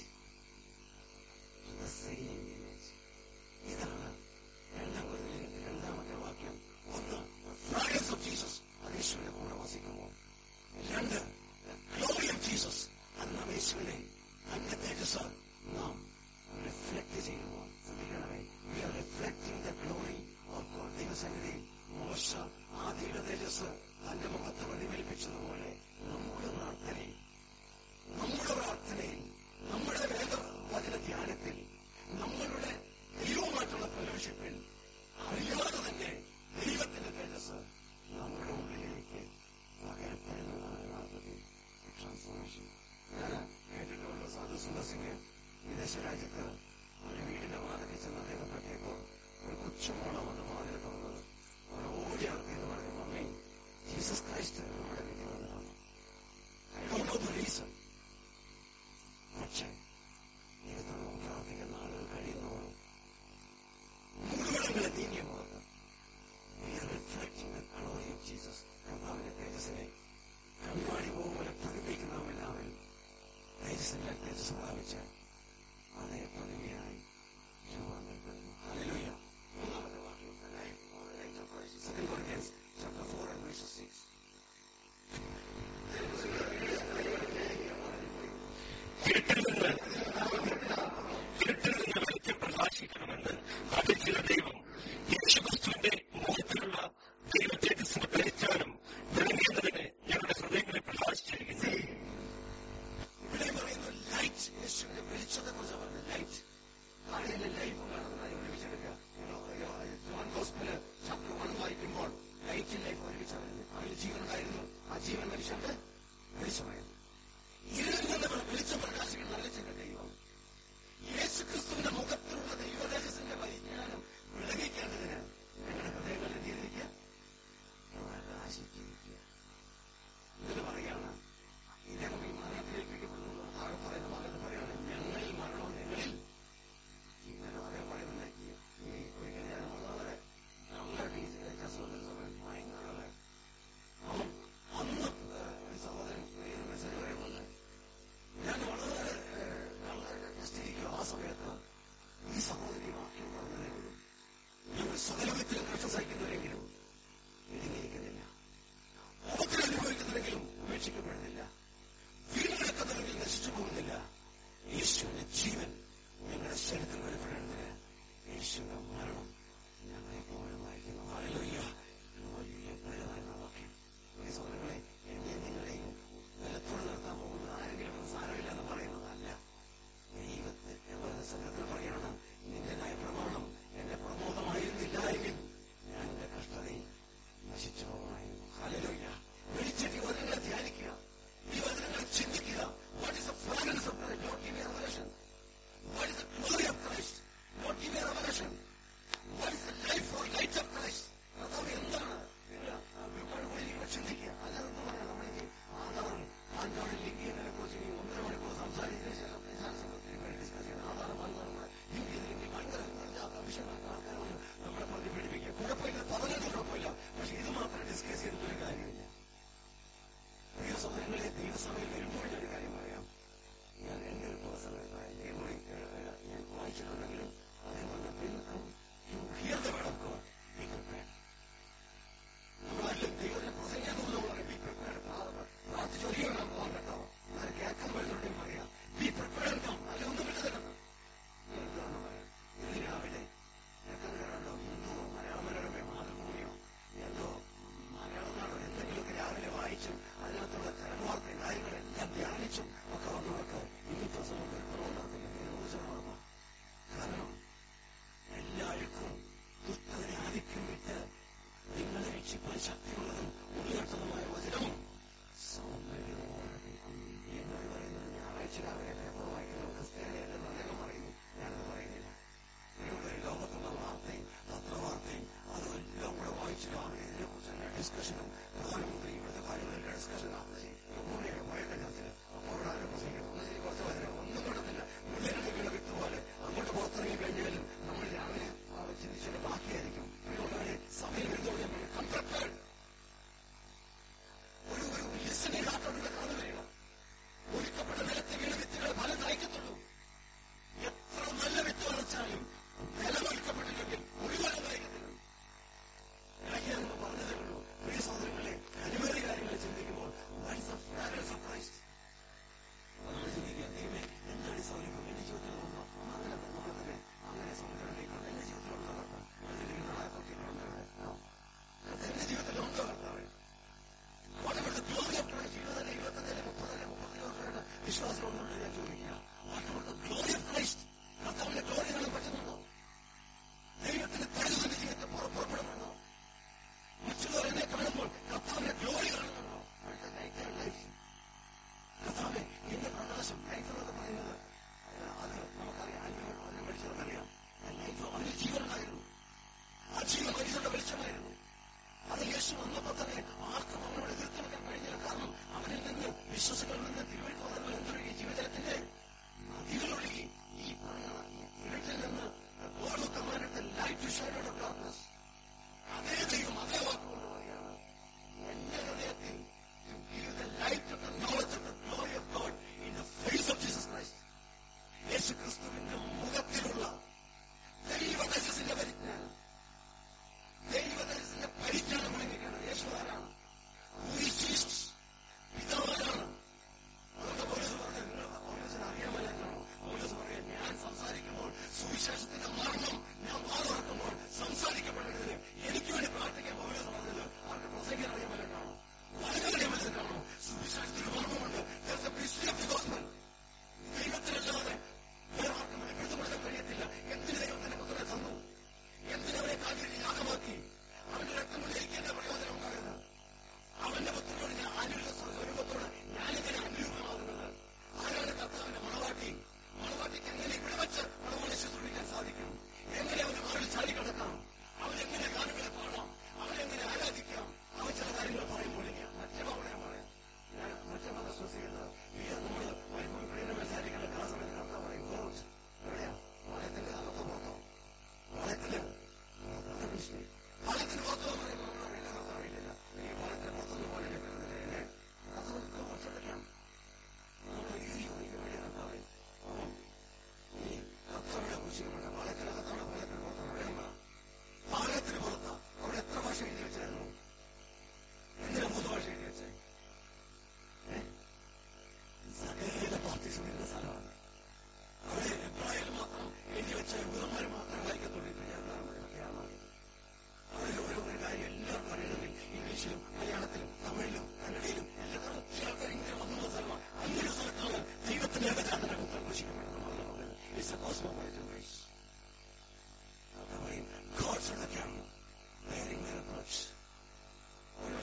To the same image. ഇതാണ് രണ്ടാം കൊരിന്ത്യർ രണ്ടാമത്തെ വാക്യം ഒന്ന് ഫ്രാഗ്രൻസ് ഓഫ് ജീസസ് അത് യേശുവിന്റെ കൂടെ വസിക്കുമ്പോൾ രണ്ട് ഗ്ലോറി ഓഫ് ജീസസ് അത് നാം യേശുവിനെ തന്റെ തേജസ് നാം റിഫ്ലക്ട് ചെയ്യുമ്പോൾ ശ്രദ്ധിക്കണമേ we are reflecting the glory of God ദൈവസന്നിധി മോശ ആദിയുടെ തേജസ് തന്റെ മുഖത്ത് പ്രതിഫലിപ്പിച്ചതുപോലെ നമ്മുടെ പ്രാർത്ഥനയിൽ നമ്മുടെ പ്രാർത്ഥനയിൽ നമ്മുടെ വേദവചന ധ്യാനത്തിൽ നമ്മളുടെ ദൈവവുമായിട്ടുള്ള ഫെലോഷിപ്പിൽ അറിയാതെ തന്നെ ദൈവത്തിന്റെ തേജസ് നമ്മുടെ ഉള്ളിലേക്ക് പകരപ്പെടുന്നതാണ് യഥാർത്ഥത്തിൽ ട്രാൻസ്ഫോർമേഷൻ ഞാൻ കേട്ടിട്ടുള്ള സാധു സുന്ദർ സിംഗ് വിദേശ രാജ്യത്ത് ഒരു വീടിന്റെ വാതിലിൽ ചെന്ന് അദ്ദേഹം പറ്റിയപ്പോൾ ഒരു കൊച്ചുമോള വന്ന് വാതിൽ തുറന്നത് അവർ ഓടി അകത്തേന്ന് പറഞ്ഞു മമ്മി ജീസസ് ക്രൈസ്റ്റ് നമ്മുടെ വീട്ടിൽ വന്നതാണ് I don't know the reason പക്ഷേ ദൈവത്തോട് പ്രാർത്ഥിക്കുന്ന ആളുകൾ കഴിയുന്നവരും മുഴുവനങ്ങളെ നീങ്ങിയ മുഖത്ത് We are reflecting the glory of Jesus. കർത്താവിന്റെ തേജസ്സിനെ കണ്ണാടി പോലെ പ്രതിഭയ്ക്കുന്ന നാം എല്ലാവരും തേജസ്സിന്റെ തേജസ് പ്രാപിച്ച് അതേ പ്രതിമയായി രൂപാന്തരപ്പെടുന്നു. Hallelujah. മൂന്നാമത്തെ വാക്യം Second Corinthians chapter 4 and verse 6. ഇരുട്ടിൽ നിന്ന് ഇരുട്ടിൽ നിന്ന് വെളിച്ചം പ്രകാശിക്കണമെന്ന് അറിയിച്ചില്ല ദൈവം യേശുക്രിസ്തുവിന്റെ മുഖത്തിലുള്ള ദൈവതേജസ്സിന്റെ പരിജ്ഞാനം വിളങ്ങിയതിന് ഞങ്ങളുടെ ഹൃദയങ്ങളെ പ്രകാശിച്ചിരിക്കുന്നു ഇവിടെ പറയുന്നു ലൈറ്റ് യേശുവിന്റെ വെളിച്ചത്തെ കുറിച്ച് പറഞ്ഞു ലൈറ്റ് താഴെ ലൈഫ് കാണുന്നതായി ഒരുമിച്ചെടുക്കുക ജോൺ ഗോസ്പല് ചാപ്റ്റർ വൺ വായിക്കുമ്പോൾ ലൈറ്റ് ലൈഫ് ഒരുമിച്ചറിഞ്ഞു അതിൽ ജീവനുണ്ടായിരുന്നു ആ ജീവൻ മനുഷ്യന്റെ വെളിച്ചമായിരുന്നു ഇരുളിൽ നിന്ന് വെളിച്ചം പ്രകാശിക്കുന്ന വെളിച്ചന്റെ ദൈവം യേശു ക്രിസ്തുവിന്റെ മുഖത്തിലുള്ള ദൈവദേശത്തിന്റെ പരിജ്ഞാനം വിളങ്ങിക്കേണ്ടതിന് ഞങ്ങളുടെ ഹൃദയങ്ങൾ എന്തിരിക്കുക പ്രകാശിച്ചിരിക്കുക ഇതിന് പറയാണ് ഇദ്ദേഹം ഈ മരണത്തിലേൽപ്പിക്കപ്പെടുന്നു താഴെ പറയുന്ന ഭാഗത്ത് പറയാണ് ഞങ്ങളിൽ മരണവും ഞങ്ങളിൽ ഇങ്ങനെ അദ്ദേഹം പറയുന്നത് ഈ ഒരിക്കൽ ഞാൻ വളരെ നല്ല ടീച്ചറെ ജസ്വന്തൻ സമയം ഭയങ്കര അവൻ അന്ന് ഒരു സഹോദരൻ ഒരു മെസ്സേജ് പറയുന്നത് ഞാൻ വളരെ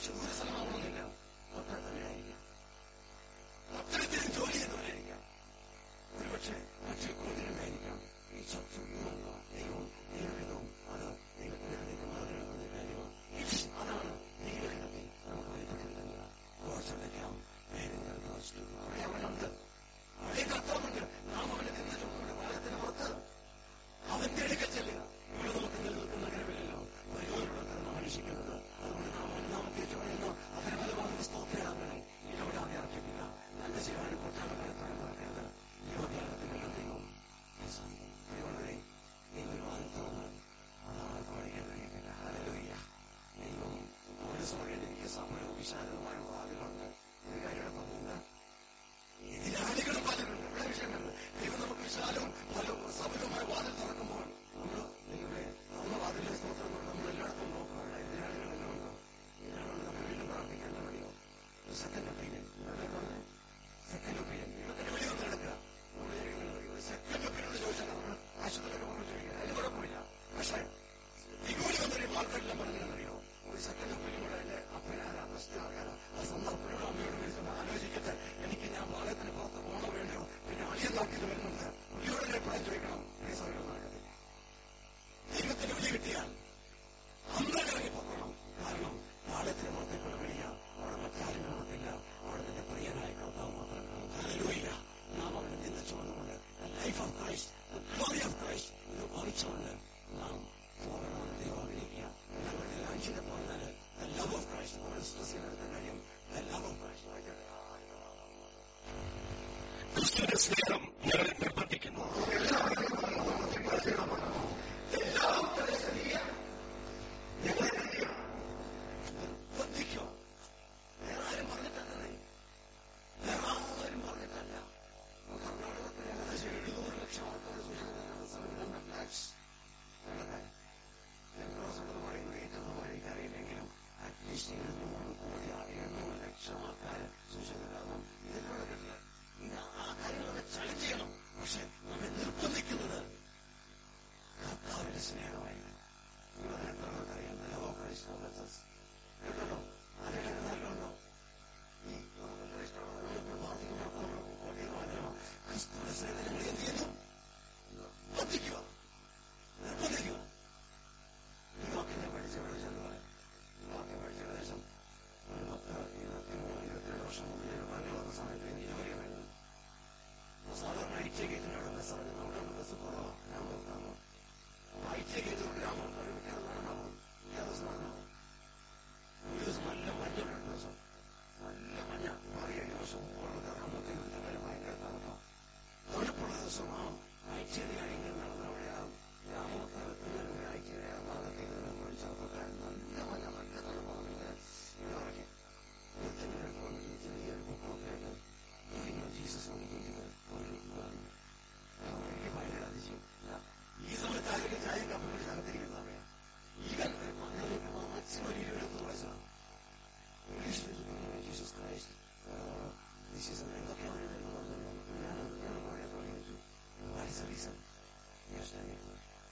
ഒരുപക്ഷെ ദൂര സ്ഥലമാവണമെന്നില്ല തൊട്ടടുത്ത് തന്നെ ആയിരിക്കാം അത്തരത്തിലും ജോലി ചെയ്യുന്നവരായിരിക്കാം ഒരുപക്ഷെ മറ്റു കോതിലുണ്ടായിരിക്കാം ഈ ശത്രുവിനുള്ള ദൈവവും ദൈവഹിതവും അത് ദൈവത്തിന്റെ ഹൃദയത്തിൽ മാതൃകയാക്കുന്ന കാര്യമാണ് It's അതാണ് ദൈവഹിതത്തിൽ നമുക്ക് വെളിപ്പെട്ടിരിക്കുന്നത് ദോഷമയ്ക്കാം വേദനകൾ ദോഷിച്ചു അവിടെ അവനുണ്ട് അവിടെ കർത്താവുണ്ട് നാം അവനെ നിന്ന് ചുമനമ്മുടെ വാഴത്തിന് പുറത്ത് അവന്റെ അടുക്കൽ ചെല്ലുക ഇവിടെ നമുക്ക് നിലനിൽക്കുന്ന കഴിവില്ലല്ലോ പരിപാടികളൊക്കെ നാം അന്വേഷിക്കുന്നത് അതുകൊണ്ട് നാം ഒന്നാമത്തെ ചോദ്യം അതിന് ഫലമാകുന്ന സ്തോത്രയാകണേ ഇടപെടാതെ അർപ്പിക്കുക നല്ല ചെയ്യാനും കൊട്ടാരങ്ങളെ തുറന്നിറക്കരുത് യുവകാലത്തിന്റെ ദൈവം ദൈവങ്ങളെ നിങ്ങൾ വാദം തുറന്ന് അതാണ് കാണിക്കാൻ കഴിയുന്നില്ല ഹല്ലേലൂയ ദൈവം ഒരു സമയം എനിക്ക് സമയവും വിശാലവുമായ വാതിലുണ്ട് ഒരു കാര്യം പറഞ്ഞില്ല എതിരാളികളും പലരുണ്ട് ഇവിടെ വിഷയമുണ്ട് ദൈവം നമുക്ക് വിശാലവും ഫലവും സമയവുമായ വാതിൽ തുറക്കുമ്പോൾ നമ്മൾ ദൈവമേ തുറന്ന വാതിലെ സ്തോത്രം കൊണ്ട് നമ്മൾ എല്ലായിടത്തും നോക്കുകയാണ് എതിരാളികളെല്ലാം ഉണ്ടോ എതിരാളികൾ നമ്മൾ വീണ്ടും പ്രാർത്ഥിക്കാൻ മതിയോ സെക്കൻഡ് ഒപ്പീനിയൻ സെക്കൻഡ് ഒപ്പീനിയൻ ദൈവത്തിന്റെ വെളി വന്ന് കിടക്കുക സെക്കൻഡ് ഒപ്പീനിയനോട് ചോദിച്ചാൽ നമ്മൾ ആശുപത്രിയിലൊക്കെ പറഞ്ഞു ചോദിക്കുക അതിന് കുഴപ്പമില്ല പക്ഷേ ഇങ്ങോട്ട് വന്നൊരു ആൾക്കാരെല്ലാം പറഞ്ഞില്ലെന്നറിയോ ഒരു സെക്കൻഡ് ഒപ്പീനിയനോട് അതിന്റെ അപ്പനാരാ പ്രശ്നമാകാരാ ആ സ്വന്തം അപ്പനോട് അമ്മയോട് വിളിച്ചൊന്ന് ആലോചിക്കട്ടെ എനിക്ക് ഞാൻ പാളയത്തിന് പുറത്ത് പോകണോ വേണ്ടോ പിന്നെ അളിയതാക്കിയത് വരുന്നുണ്ട് പുള്ളിയോട് ഞാൻ പ്രായം ചോദിക്കണം ഈ സമയം നടക്കത്തില്ല ദൈവത്തിന് വിളി കിട്ടിയാൽ അന്നേരം ഇറങ്ങി പോകണം കാരണം പാളയത്തിന് പുറത്തേക്കുള്ള വിളിയ അവിടെ മറ്റാരും കാണത്തില്ല അവിടെ നിന്റെ പ്രിയനായ കർത്താവ് മാത്രം കാണും ഹല്ലേലൂയ നാം അവനെ നിന്ന് ചുമന്നുകൊണ്ട് life of Christ glory of Christ ഇത് ഭാവിച്ചുകൊണ്ട് നാം പോകണമെന്ന് ദൈവം ആഗ്രഹിക്കുക ഞങ്ങളുടെ ലാഞ്ചിനെ പറഞ്ഞാൽ ലവ് ഓഫ് ക്രൈസ്റ്റ് നമ്മൾ സ്ട്രെസ് ചെയ്യുന്ന കാര്യം ലവ് ഓഫ് ക്രൈസ്റ്റ് ക്രിസ്തുവിന്റെ സ്നേഹം ഞങ്ങളെ നിർബന്ധിക്കുന്നു നിർബന്ധിക്കോ വേറെ ആരും പറഞ്ഞിട്ടല്ലേ വേറെ ആരും പറഞ്ഞിട്ടല്ല കർണാടകത്തിൽ ഏകദേശം എഴുന്നൂറ് ലക്ഷം ആൾക്കാർ സെവൻ ലാക്സ് എന്ന് പറയുന്നത് ഏറ്റവും എനിക്കറിയില്ലെങ്കിലും അറ്റ്ലീസ്റ്റ് എഴുന്നൂറ് കോടി എഴുന്നൂറ് ലക്ഷം ആൾക്കാർ സുശീലം ഇതിലൂടെ കിട്ടില്ല ഇത് ആ കാര്യങ്ങളൊക്കെ ചലഞ്ച് ചെയ്യണം പക്ഷെ നമ്മെ നിർബന്ധിക്കുന്നത് കർത്താവിന്റെ സ്നേഹമായിരുന്നു ഇവിടെ അറിയാം ലവ് ഓഫ് ക്രൈസ്റ്റ് കേട്ടോ അതിന്റെ നല്ലുണ്ടോ ഈ നമുക്ക് ഇഷ്ടമുള്ള നമ്മൾ പ്രാർത്ഥിക്കുമ്പോൾ നമ്മൾ കോടികൾ വാങ്ങണം ക്രിസ്തുവിന്റെ സ്നേഹത്തെ നമ്മൾ എന്ത് ചെയ്യുന്നു നിർബന്ധിക്കുക നിർബന്ധിക്കുക ഈ വാക്കിനെ പഠിച്ച ഇവിടെ ചെല്ലുവാൻ ഈ വാക്യം പഠിച്ച ഏകദേശം ഒരു പത്ത് ഇരുപത്തി മൂന്ന് ഇരുപത്തിരണ്ട് വർഷം മുമ്പ് ഞാൻ പറഞ്ഞു വന്ന സമയത്ത് എനിക്ക് ജോലി വരുന്നു സാധാരണ ഐ ടി ഗേറ്റിലാണ് ബസ് ഇറങ്ങുന്നത് അവിടെ ബസ് കുറവാണ് ഞാൻ നോക്കാമോ ഐ ടി ഗേറ്റ് ഗ്രാമം ഒരു മിക്കവാറും നടന്നാവും ഏത് ദിവസം നടന്നാവും ഒരു ദിവസം നല്ല മഞ്ഞുണ്ട് ദിവസം നല്ല മഞ്ഞ അറിയാം ദിവസം ഉള്ളത് അന്നത്തെ ഇന്നത്തെ ഭയങ്കര തണുപ്പാണ് തണുപ്പുള്ള ദിവസം ആ ഐശ്വര്യ കാര്യങ്ങൾ നടന്ന അവിടെ ആ ഗ്രാമത്തിലെത്തുന്നതിന് ഐശ്വര്യ ഭാഗത്തേക്ക് നമ്മൾ ചെറുപ്പക്കാരൻ നല്ല മഞ്ഞ നല്ല തണുപ്പാണ് ഇങ്ങനെ ഇറക്കി ഇരുപത്തിൻ്റെ അടുത്ത് ചെറിയൊരു ബുക്കൊക്കെ ആയിട്ട് ജീസസ് വന്നിട്ടുണ്ട് ഒരു എനിക്ക് ഭയങ്കര അതിശയം ഈ സമയത്ത് ആരെങ്കിലും ചായ കപ്പ് പിടിച്ച് അകത്തിരിക്കുന്ന സമയം ഈവൻ മാക്സിമം ഒരു ഇരുപത്തൊന്ന് വയസ്സാണ് ജീസസ് ക്രൈസ്റ്റ് ദിസ് ഈസ് എന്തൊക്കെയാണ് ഞാൻ ഞാൻ പറയാൻ തുടങ്ങി What is the reason? Yes, I know.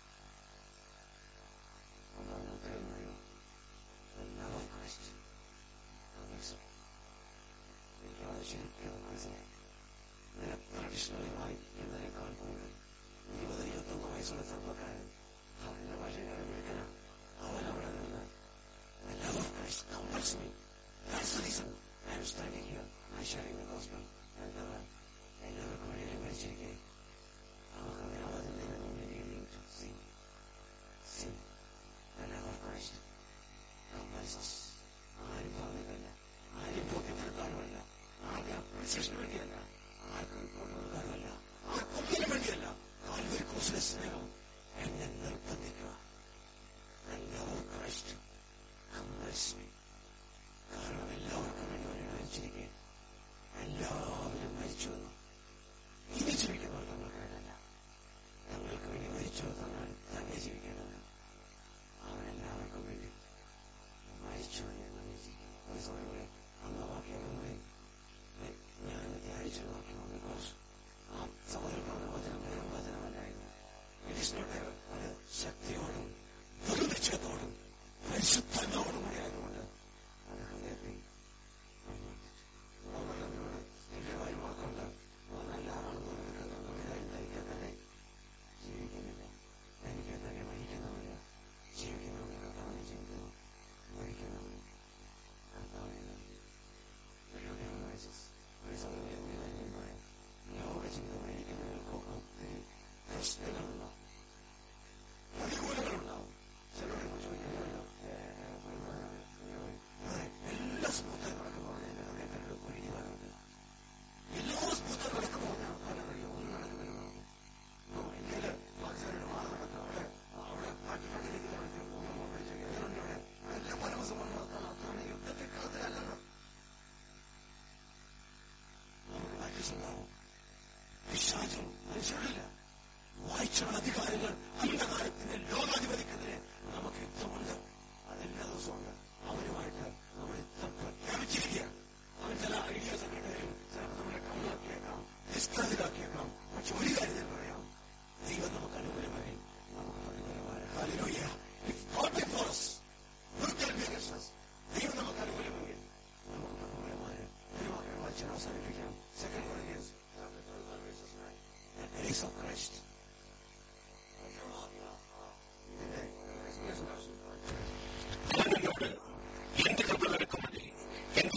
ഒന്നാമത്തെ അറിയോ The love of Christ. Yes. എനിക്ക് അത് ശരിക്കും മനസ്സിലായി ഞാൻ ട്രഡീഷണലുമായി എന്നതിനേക്കാൾ കൂടുതൽ ഇരുപത് ഇരുപത്തൊന്ന് വയസ്സുള്ള ചെറുപ്പക്കാരൻ അവന്റെ ഭാഷകാരൻ വിളിക്കണം അവൻ അവിടെ നിന്ന് The love of Christ compels me. That's the reason I am standing here and sharing the gospel. And uh, എല്ലാവർക്കും വേണ്ടി മരിച്ചിരിക്കെ നമുക്ക് യാതൊരു മുന്നിൽ see, see the love of Christ compels us. ആരും പറഞ്ഞിട്ടല്ല ആരും ബോധ്യപ്പെടുത്താനുമല്ല ആരുടെ അപ്രീസിയേഷന് വേണ്ടിയല്ല ആർക്കും കൊണ്ടുകൊടുക്കാനുമല്ല ആർക്കൊന്നിനും വേണ്ടിയല്ല കാൽവരി ക്രൂസിലെ സ്നേഹം എന്നെ നിർബന്ധിക്കുക The love of Christ compels me. കാരണം എല്ലാവർക്കും വേണ്ടി അവനെ മരിച്ചിരിക്കെ എല്ലാവരും മരിച്ചു വന്നു ഇനി ജീവിക്കുന്നവർ തങ്ങൾക്ക് വേണ്ടല്ല തങ്ങൾക്ക് വേണ്ടി മരിച്ചു തന്നാൽ തന്നെ ജീവിക്കേണ്ടത് അവൻ എല്ലാവർക്കും വേണ്ടി മരിച്ചു എന്ന് ഒരു സമയം അന്ന് വാക്യം ഞാൻ ധ്യാനിച്ചു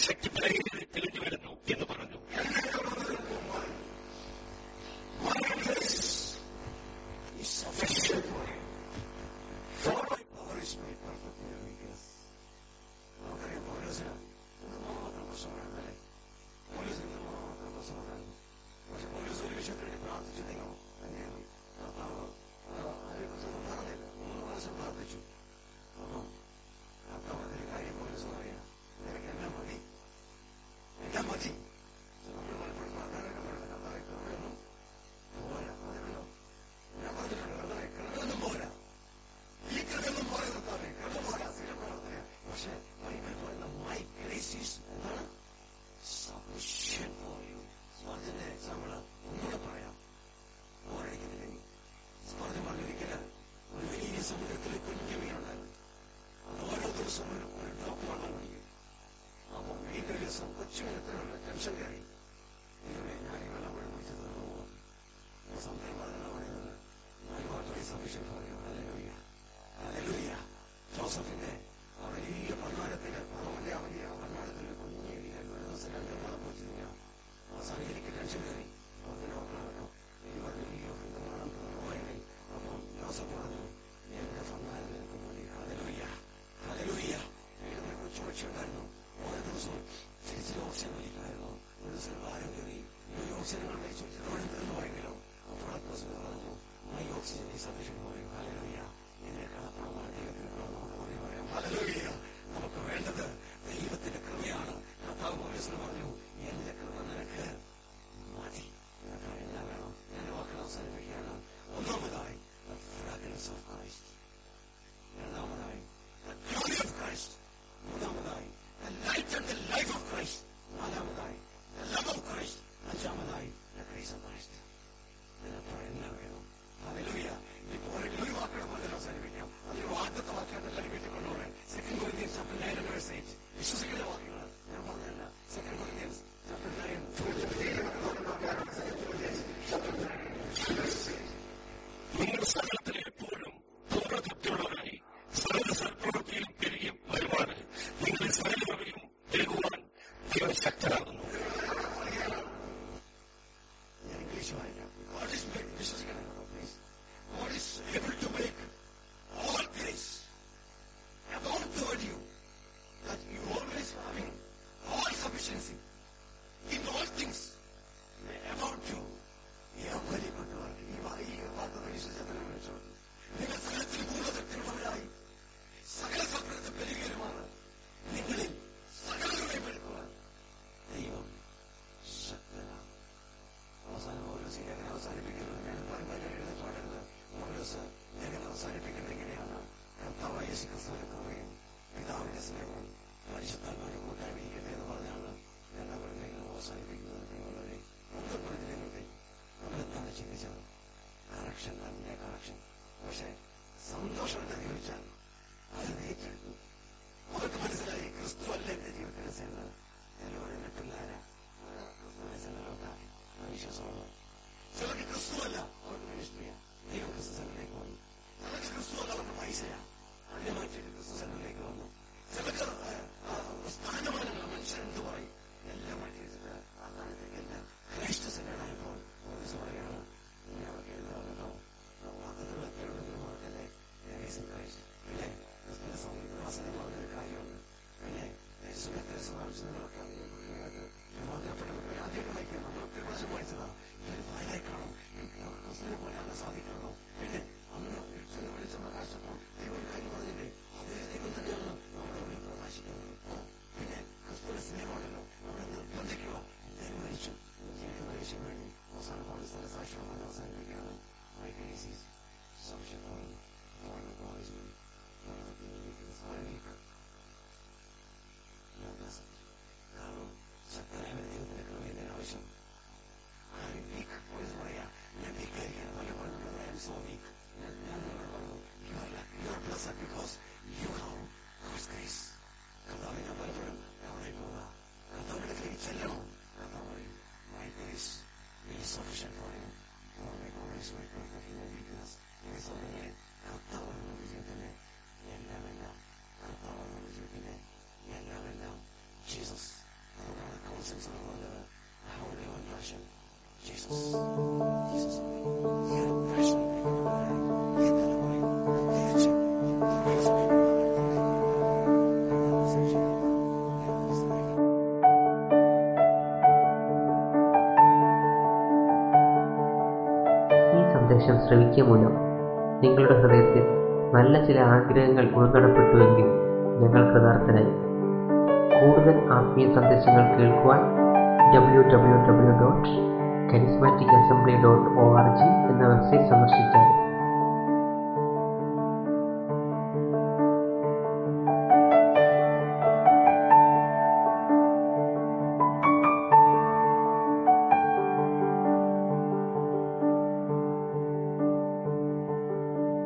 ശക്തി ബലഹീനത തെളിഞ്ഞു വരുന്നു എന്ന് പറഞ്ഞു My grace is sufficient for you. For my power is made perfect in your weakness. നമുക്കറിയാം പൗലോസിന് എന്തുമാത്രം പ്രശ്നങ്ങളുണ്ടല്ലേ പോലീസിന് എന്തുമാത്രം പ്രശ്നമുണ്ടായിരുന്നു പക്ഷെ പോലീസ് ഒരു വിഷയത്തിന് വേണ്ടി പ്രാർത്ഥിച്ചു ദൈവം തന്നെയാണ് കർത്താവ് അതിനെക്കുറിച്ചൊന്നും പറഞ്ഞില്ല മൂന്ന് പ്രാവശ്യം പ്രാർത്ഥിച്ചു അപ്പം കർത്താവ് അതിന് കാര്യം പോലീസ് പറയാം നിനക്ക് എല്ലാം മതി എല്ലാം മതി നമ്മൾ പലപ്പോഴും പ്രാർത്ഥനയൊക്കെ പറയുന്നത് കർത്താവ് കൃപയൊന്നും പോരാ അതിനല്ലോ ഞാൻ പറഞ്ഞിട്ടുണ്ട് കർത്താവെ കൃപയൊന്നും പോരാ ഈ കൃപയൊന്നും പോരാ കർത്താവെ കൃപ പോരാ സ്ഥിരം പ്രാർത്ഥന പക്ഷെ ബൈബിൾ പറയുന്ന മൈ ഗ്രേസ് ഈസ് എന്താണ് സഫിഷ്യൻ ഫോർ യു സ്പർജന്റെ എക്സാമ്പിള് ഒന്നുകൂടെ പറയാം പോരായിരിക്കുന്നില്ലെങ്കിൽ സ്പർജൻ പറഞ്ഞിരിക്കില്ല ഒരു വലിയ സമുദ്രത്തിൽ കുഞ്ഞു മീനുണ്ടായിരുന്നു അത് ഓരോ ദിവസവും ഒരു ഒരു ഡ്രോപ്പ് വെള്ളം കുടിക്കും അപ്പം വീട്ടിൽ ദിവസം കൊച്ചു മീനത്തിനുള്ള ടെൻഷൻ കയറി ദൈവമേ ഞാൻ ഈ വെള്ളം കൂടെ കുടിച്ചത് തോന്നുന്നു അപ്പൊ സമുദ്രം പറഞ്ഞാൽ പറയുന്നത് my water is sufficient for you hallelujah hallelujah ജോസഫിന്റെ ആ വലിയ പർണാരത്തിന് അവന്റെ അവന്റെ പർണാരത്തിൽ കുഞ്ഞു ഒരു ദിവസം രണ്ട് വെള്ളം കുടിച്ചില്ല അവസാനം എനിക്ക് ടെൻഷൻ കയറി അവന്റെ ഡോക്ടർ പറഞ്ഞു ഈ വലിയ വെള്ളം പോയെങ്കിൽ അപ്പം ജോസഫ് പറഞ്ഞു എന്റെ പർണാരം നിനക്ക് മതി ഹല്ലേലൂയ ഹല്ലേലൂയ വീടിന്റെ കൊച്ചു കൊച്ചുണ്ടായിരുന്നു ഓരോ ദിവസവും തിരിച്ച് ഓക്സിജൻ വലിക്കുമായിരുന്നു ഒരു ദിവസം ഭാരം കയറി ഈ ഓക്സിജൻ കഴിച്ചു ചിലവരും തീർന്നു പോയെങ്കിലോ അപ്പോൾ അത്ഭുതം പറഞ്ഞു മൈ ഓക്സിജൻ ഈ സഫിഷ്യൻ പറയും ഹല്ലേലൂയ ഇതിനേക്കാൾ അപ്പുറമാണ് ദൈവത്തിന് നമുക്ക് മതി പറയാം ഹല്ലേലൂയ നമുക്ക് വേണ്ടത് ദൈവത്തിന്റെ കൃപയാണ് കർത്താവ് പോലീസിന് പറഞ്ഞു എന്റെ കൃപ നിനക്ക് മതി നിനക്ക് എല്ലാം വേണം എന്റെ വാക്കുകൾ അവസാനിപ്പിക്കുകയാണ് ഒന്നാമതായി the fragrance of Christ രണ്ടാമതായി the glory of Christ മൂന്നാമതായി the light and the life of Christ നാലാമതായി the love of Christ അഞ്ചാമതായി the grace of Christ ഇതിനപ്പുറം എല്ലാം വേണം ഹല്ലേലൂയ ഇപ്പോൾ ഒരു വാക്കുകൾ പോലെ അവസാനിപ്പിക്കാം അതൊരു വാഗ്ദത്ത വാക്കാണ് എല്ലാവരും വീട്ടിക്കൊണ്ടോടെ second Corinthians chapter nine verse eight വിശ്വസിക്കുന്ന വാക്കുകൾ ഞാൻ പറഞ്ഞതല്ല സെക്കൻഡ് കൊറിയൻസ് ചാപ്റ്റർ നയൻ നിങ്ങൾ സകലത്തിൽ എപ്പോഴും പൂർണ്ണതൃപ്തിയുള്ളവരായി സകല സൽപ്രവൃത്തിയും പെരുകി വരുവാന് നിങ്ങളെ സകലവരെയും ഏകുവാൻ ദൈവം ശക്തരാകുന്നു ഞാൻ ഇംഗ്ലീഷ് വായിക്കാം God is made വിശ്വസിക്കണം please God is able to make all grace abound toward you that you always having all sufficiency in all things may abound to എവരിപ്പെട്ടവർക്ക് ഈ വാ- ഈ വാർത്തകൾ വിശ്വസിച്ചതിനെ വിളിച്ചു നിങ്ങൾ സകലത്തിൽ പൂർണ്ണതത്തിലുള്ളവരായി സകല സൽപ്രവൃത്തി പെരുകരുമാണ് നിങ്ങളിൽ സകലരുടെ പെരുക്കുവാൻ ദൈവം ശക്തനാണ് അവസാനം പൗലോസ് ഈ ലേഖനം അവസാനിപ്പിക്കുന്നത് ഞാൻ പറയുമ്പോൾ എഴുതി പാടരുത് പൗലോസ് ലേഖനം അവസാനിപ്പിക്കുന്നത് എങ്ങനെയാണ് കർത്താവായ യേശു ക്രിസ്തുവിന്റെ കൃപയും പിതാവിന്റെ സ്നേഹവും പരിശുദ്ധാത്മാവിന്റെ കൂട്ടായ്മ ഇരിക്കട്ടെ എന്ന് പറഞ്ഞാണ് രണ്ടാമത് ലേഖനം അവസാനിപ്പിക്കുന്നത് നിങ്ങളുടെ ബന്ധപ്പെടുത്തില്ലെങ്കിൽ നമ്മളെന്താണ് ചിന്തിച്ചത് കറക്ഷൻ തന്നെ കറക്ഷൻ പക്ഷെ സന്തോഷം എന്താ ചോദിച്ചാൽ അത് ഏറ്റെടുത്തു അവർക്ക് മനസ്സിലായി ക്രിസ്തു അല്ല എന്റെ ജീവിതത്തിന് സെല്ല് എല്ലാവരും എന്റെ പിള്ളേരാ ക്രിസ്തുവിനെ സെല്ലിലോട്ടാക്കി വിശ്വാസമുള്ള ചിലർക്ക് ക്രിസ്തുവല്ല അവർക്ക് മിനിസ്ട്രിയ ദൈവം ക്രിസ്തു സെല്ലിലേക്ക് വന്നു ചിലർക്ക് ക്രിസ്തുവല്ല അവർക്ക് പൈസയാ അതിനെ മാറ്റിയിട്ട് ക്രിസ്തു സെല്ലിലേക്ക് വന്നു ചിലർക്ക് ആ, ആ, സ്ഥാനമാനങ്ങൾ മനുഷ്യൻ എന്ത് പറയും എല്ലാം മാറ്റി വെച്ചിട്ട് ആ സ്ഥാനത്തേക്ക് എല്ലാം ക്രൈസ്റ്റ് സെല്ലിലായപ്പോൾ പോലീസ് പറയാണ് ഇനി അവർക്ക് എഴുതാമല്ലോ വാക്കുകളൊക്കെ ഉണ്ടെങ്കിലും അവർക്കല്ലേ ക്രൈസ്റ്റ് പിന്നെ ക്രിസ്തുവിന്റെ സമൂഹത്തിൽ വാസന പറഞ്ഞൊരു കാര്യമുണ്ട് പിന്നെ യേശുവിന്റെ സമാവശ്യങ്ങളൊക്കെ മാതൃപ്പെട്ടവർക്ക് ആദ്യം വായിക്കാം നമ്മൾ ഒത്തിരി പ്രാവശ്യം വായിച്ചതാ ഇതൊരു ഫയലായി കാണും ക്രിസ്തുവിനെ പോലെയാണ് സാധിക്കുന്നു പിന്നെ അന്ന് യേശുവിനെ വിളിച്ച പ്രകാശപ്പം ദൈവം ഒരു കാര്യം പറഞ്ഞില്ലേ അതേ ദൈവം തന്നെയാണ് നമ്മുടെ ഉള്ളിൽ പ്രകാശിക്കുന്നത് പിന്നെ ക്രിസ്തുവിന്റെ സ്നേഹമുണ്ടല്ലോ നമ്മളെ നിർബന്ധിക്കുക ദൈവം മരിച്ചു ജീവിതം മരിച്ചു വേണ്ടി അവസാന പോലീസിന്റെ സാക്ഷ്യം പറഞ്ഞ് അവസാനിപ്പിക്കുകയാണ് My grace is sufficient for you. For the God is with you. സഹായിക്കുക കാരണം ശക്തനായ ഒരു ദൈവത്തിന്റെ കൃപയുടെ ആവശ്യം ആരും വീക്ക് പോലീസ് പറയാ ഞാൻ വീക്കായിരിക്കാൻ പലപ്പോഴും നമ്മുടെ ജീസസ് ജീസസ് ഈ ഒരു passion ഈ തലമുറയിൽ തിരിച്ച് ഈ സന്ദേശം ശ്രവിക്കുക മൂലം നിങ്ങളുടെ ഹൃദയത്തിൽ നല്ല ചില ആഗ്രഹങ്ങൾ ഉൾനടപ്പെട്ടുവെങ്കിൽ ഞങ്ങൾ കൃതാർത്ഥനായി കൂടുതൽ ആത്മീയ സന്ദേശങ്ങൾ കേൾക്കുവാൻ W W W dot charismatic assembly dot O R G എന്ന വെബ്സൈറ്റ് സന്ദർശിച്ചാൽ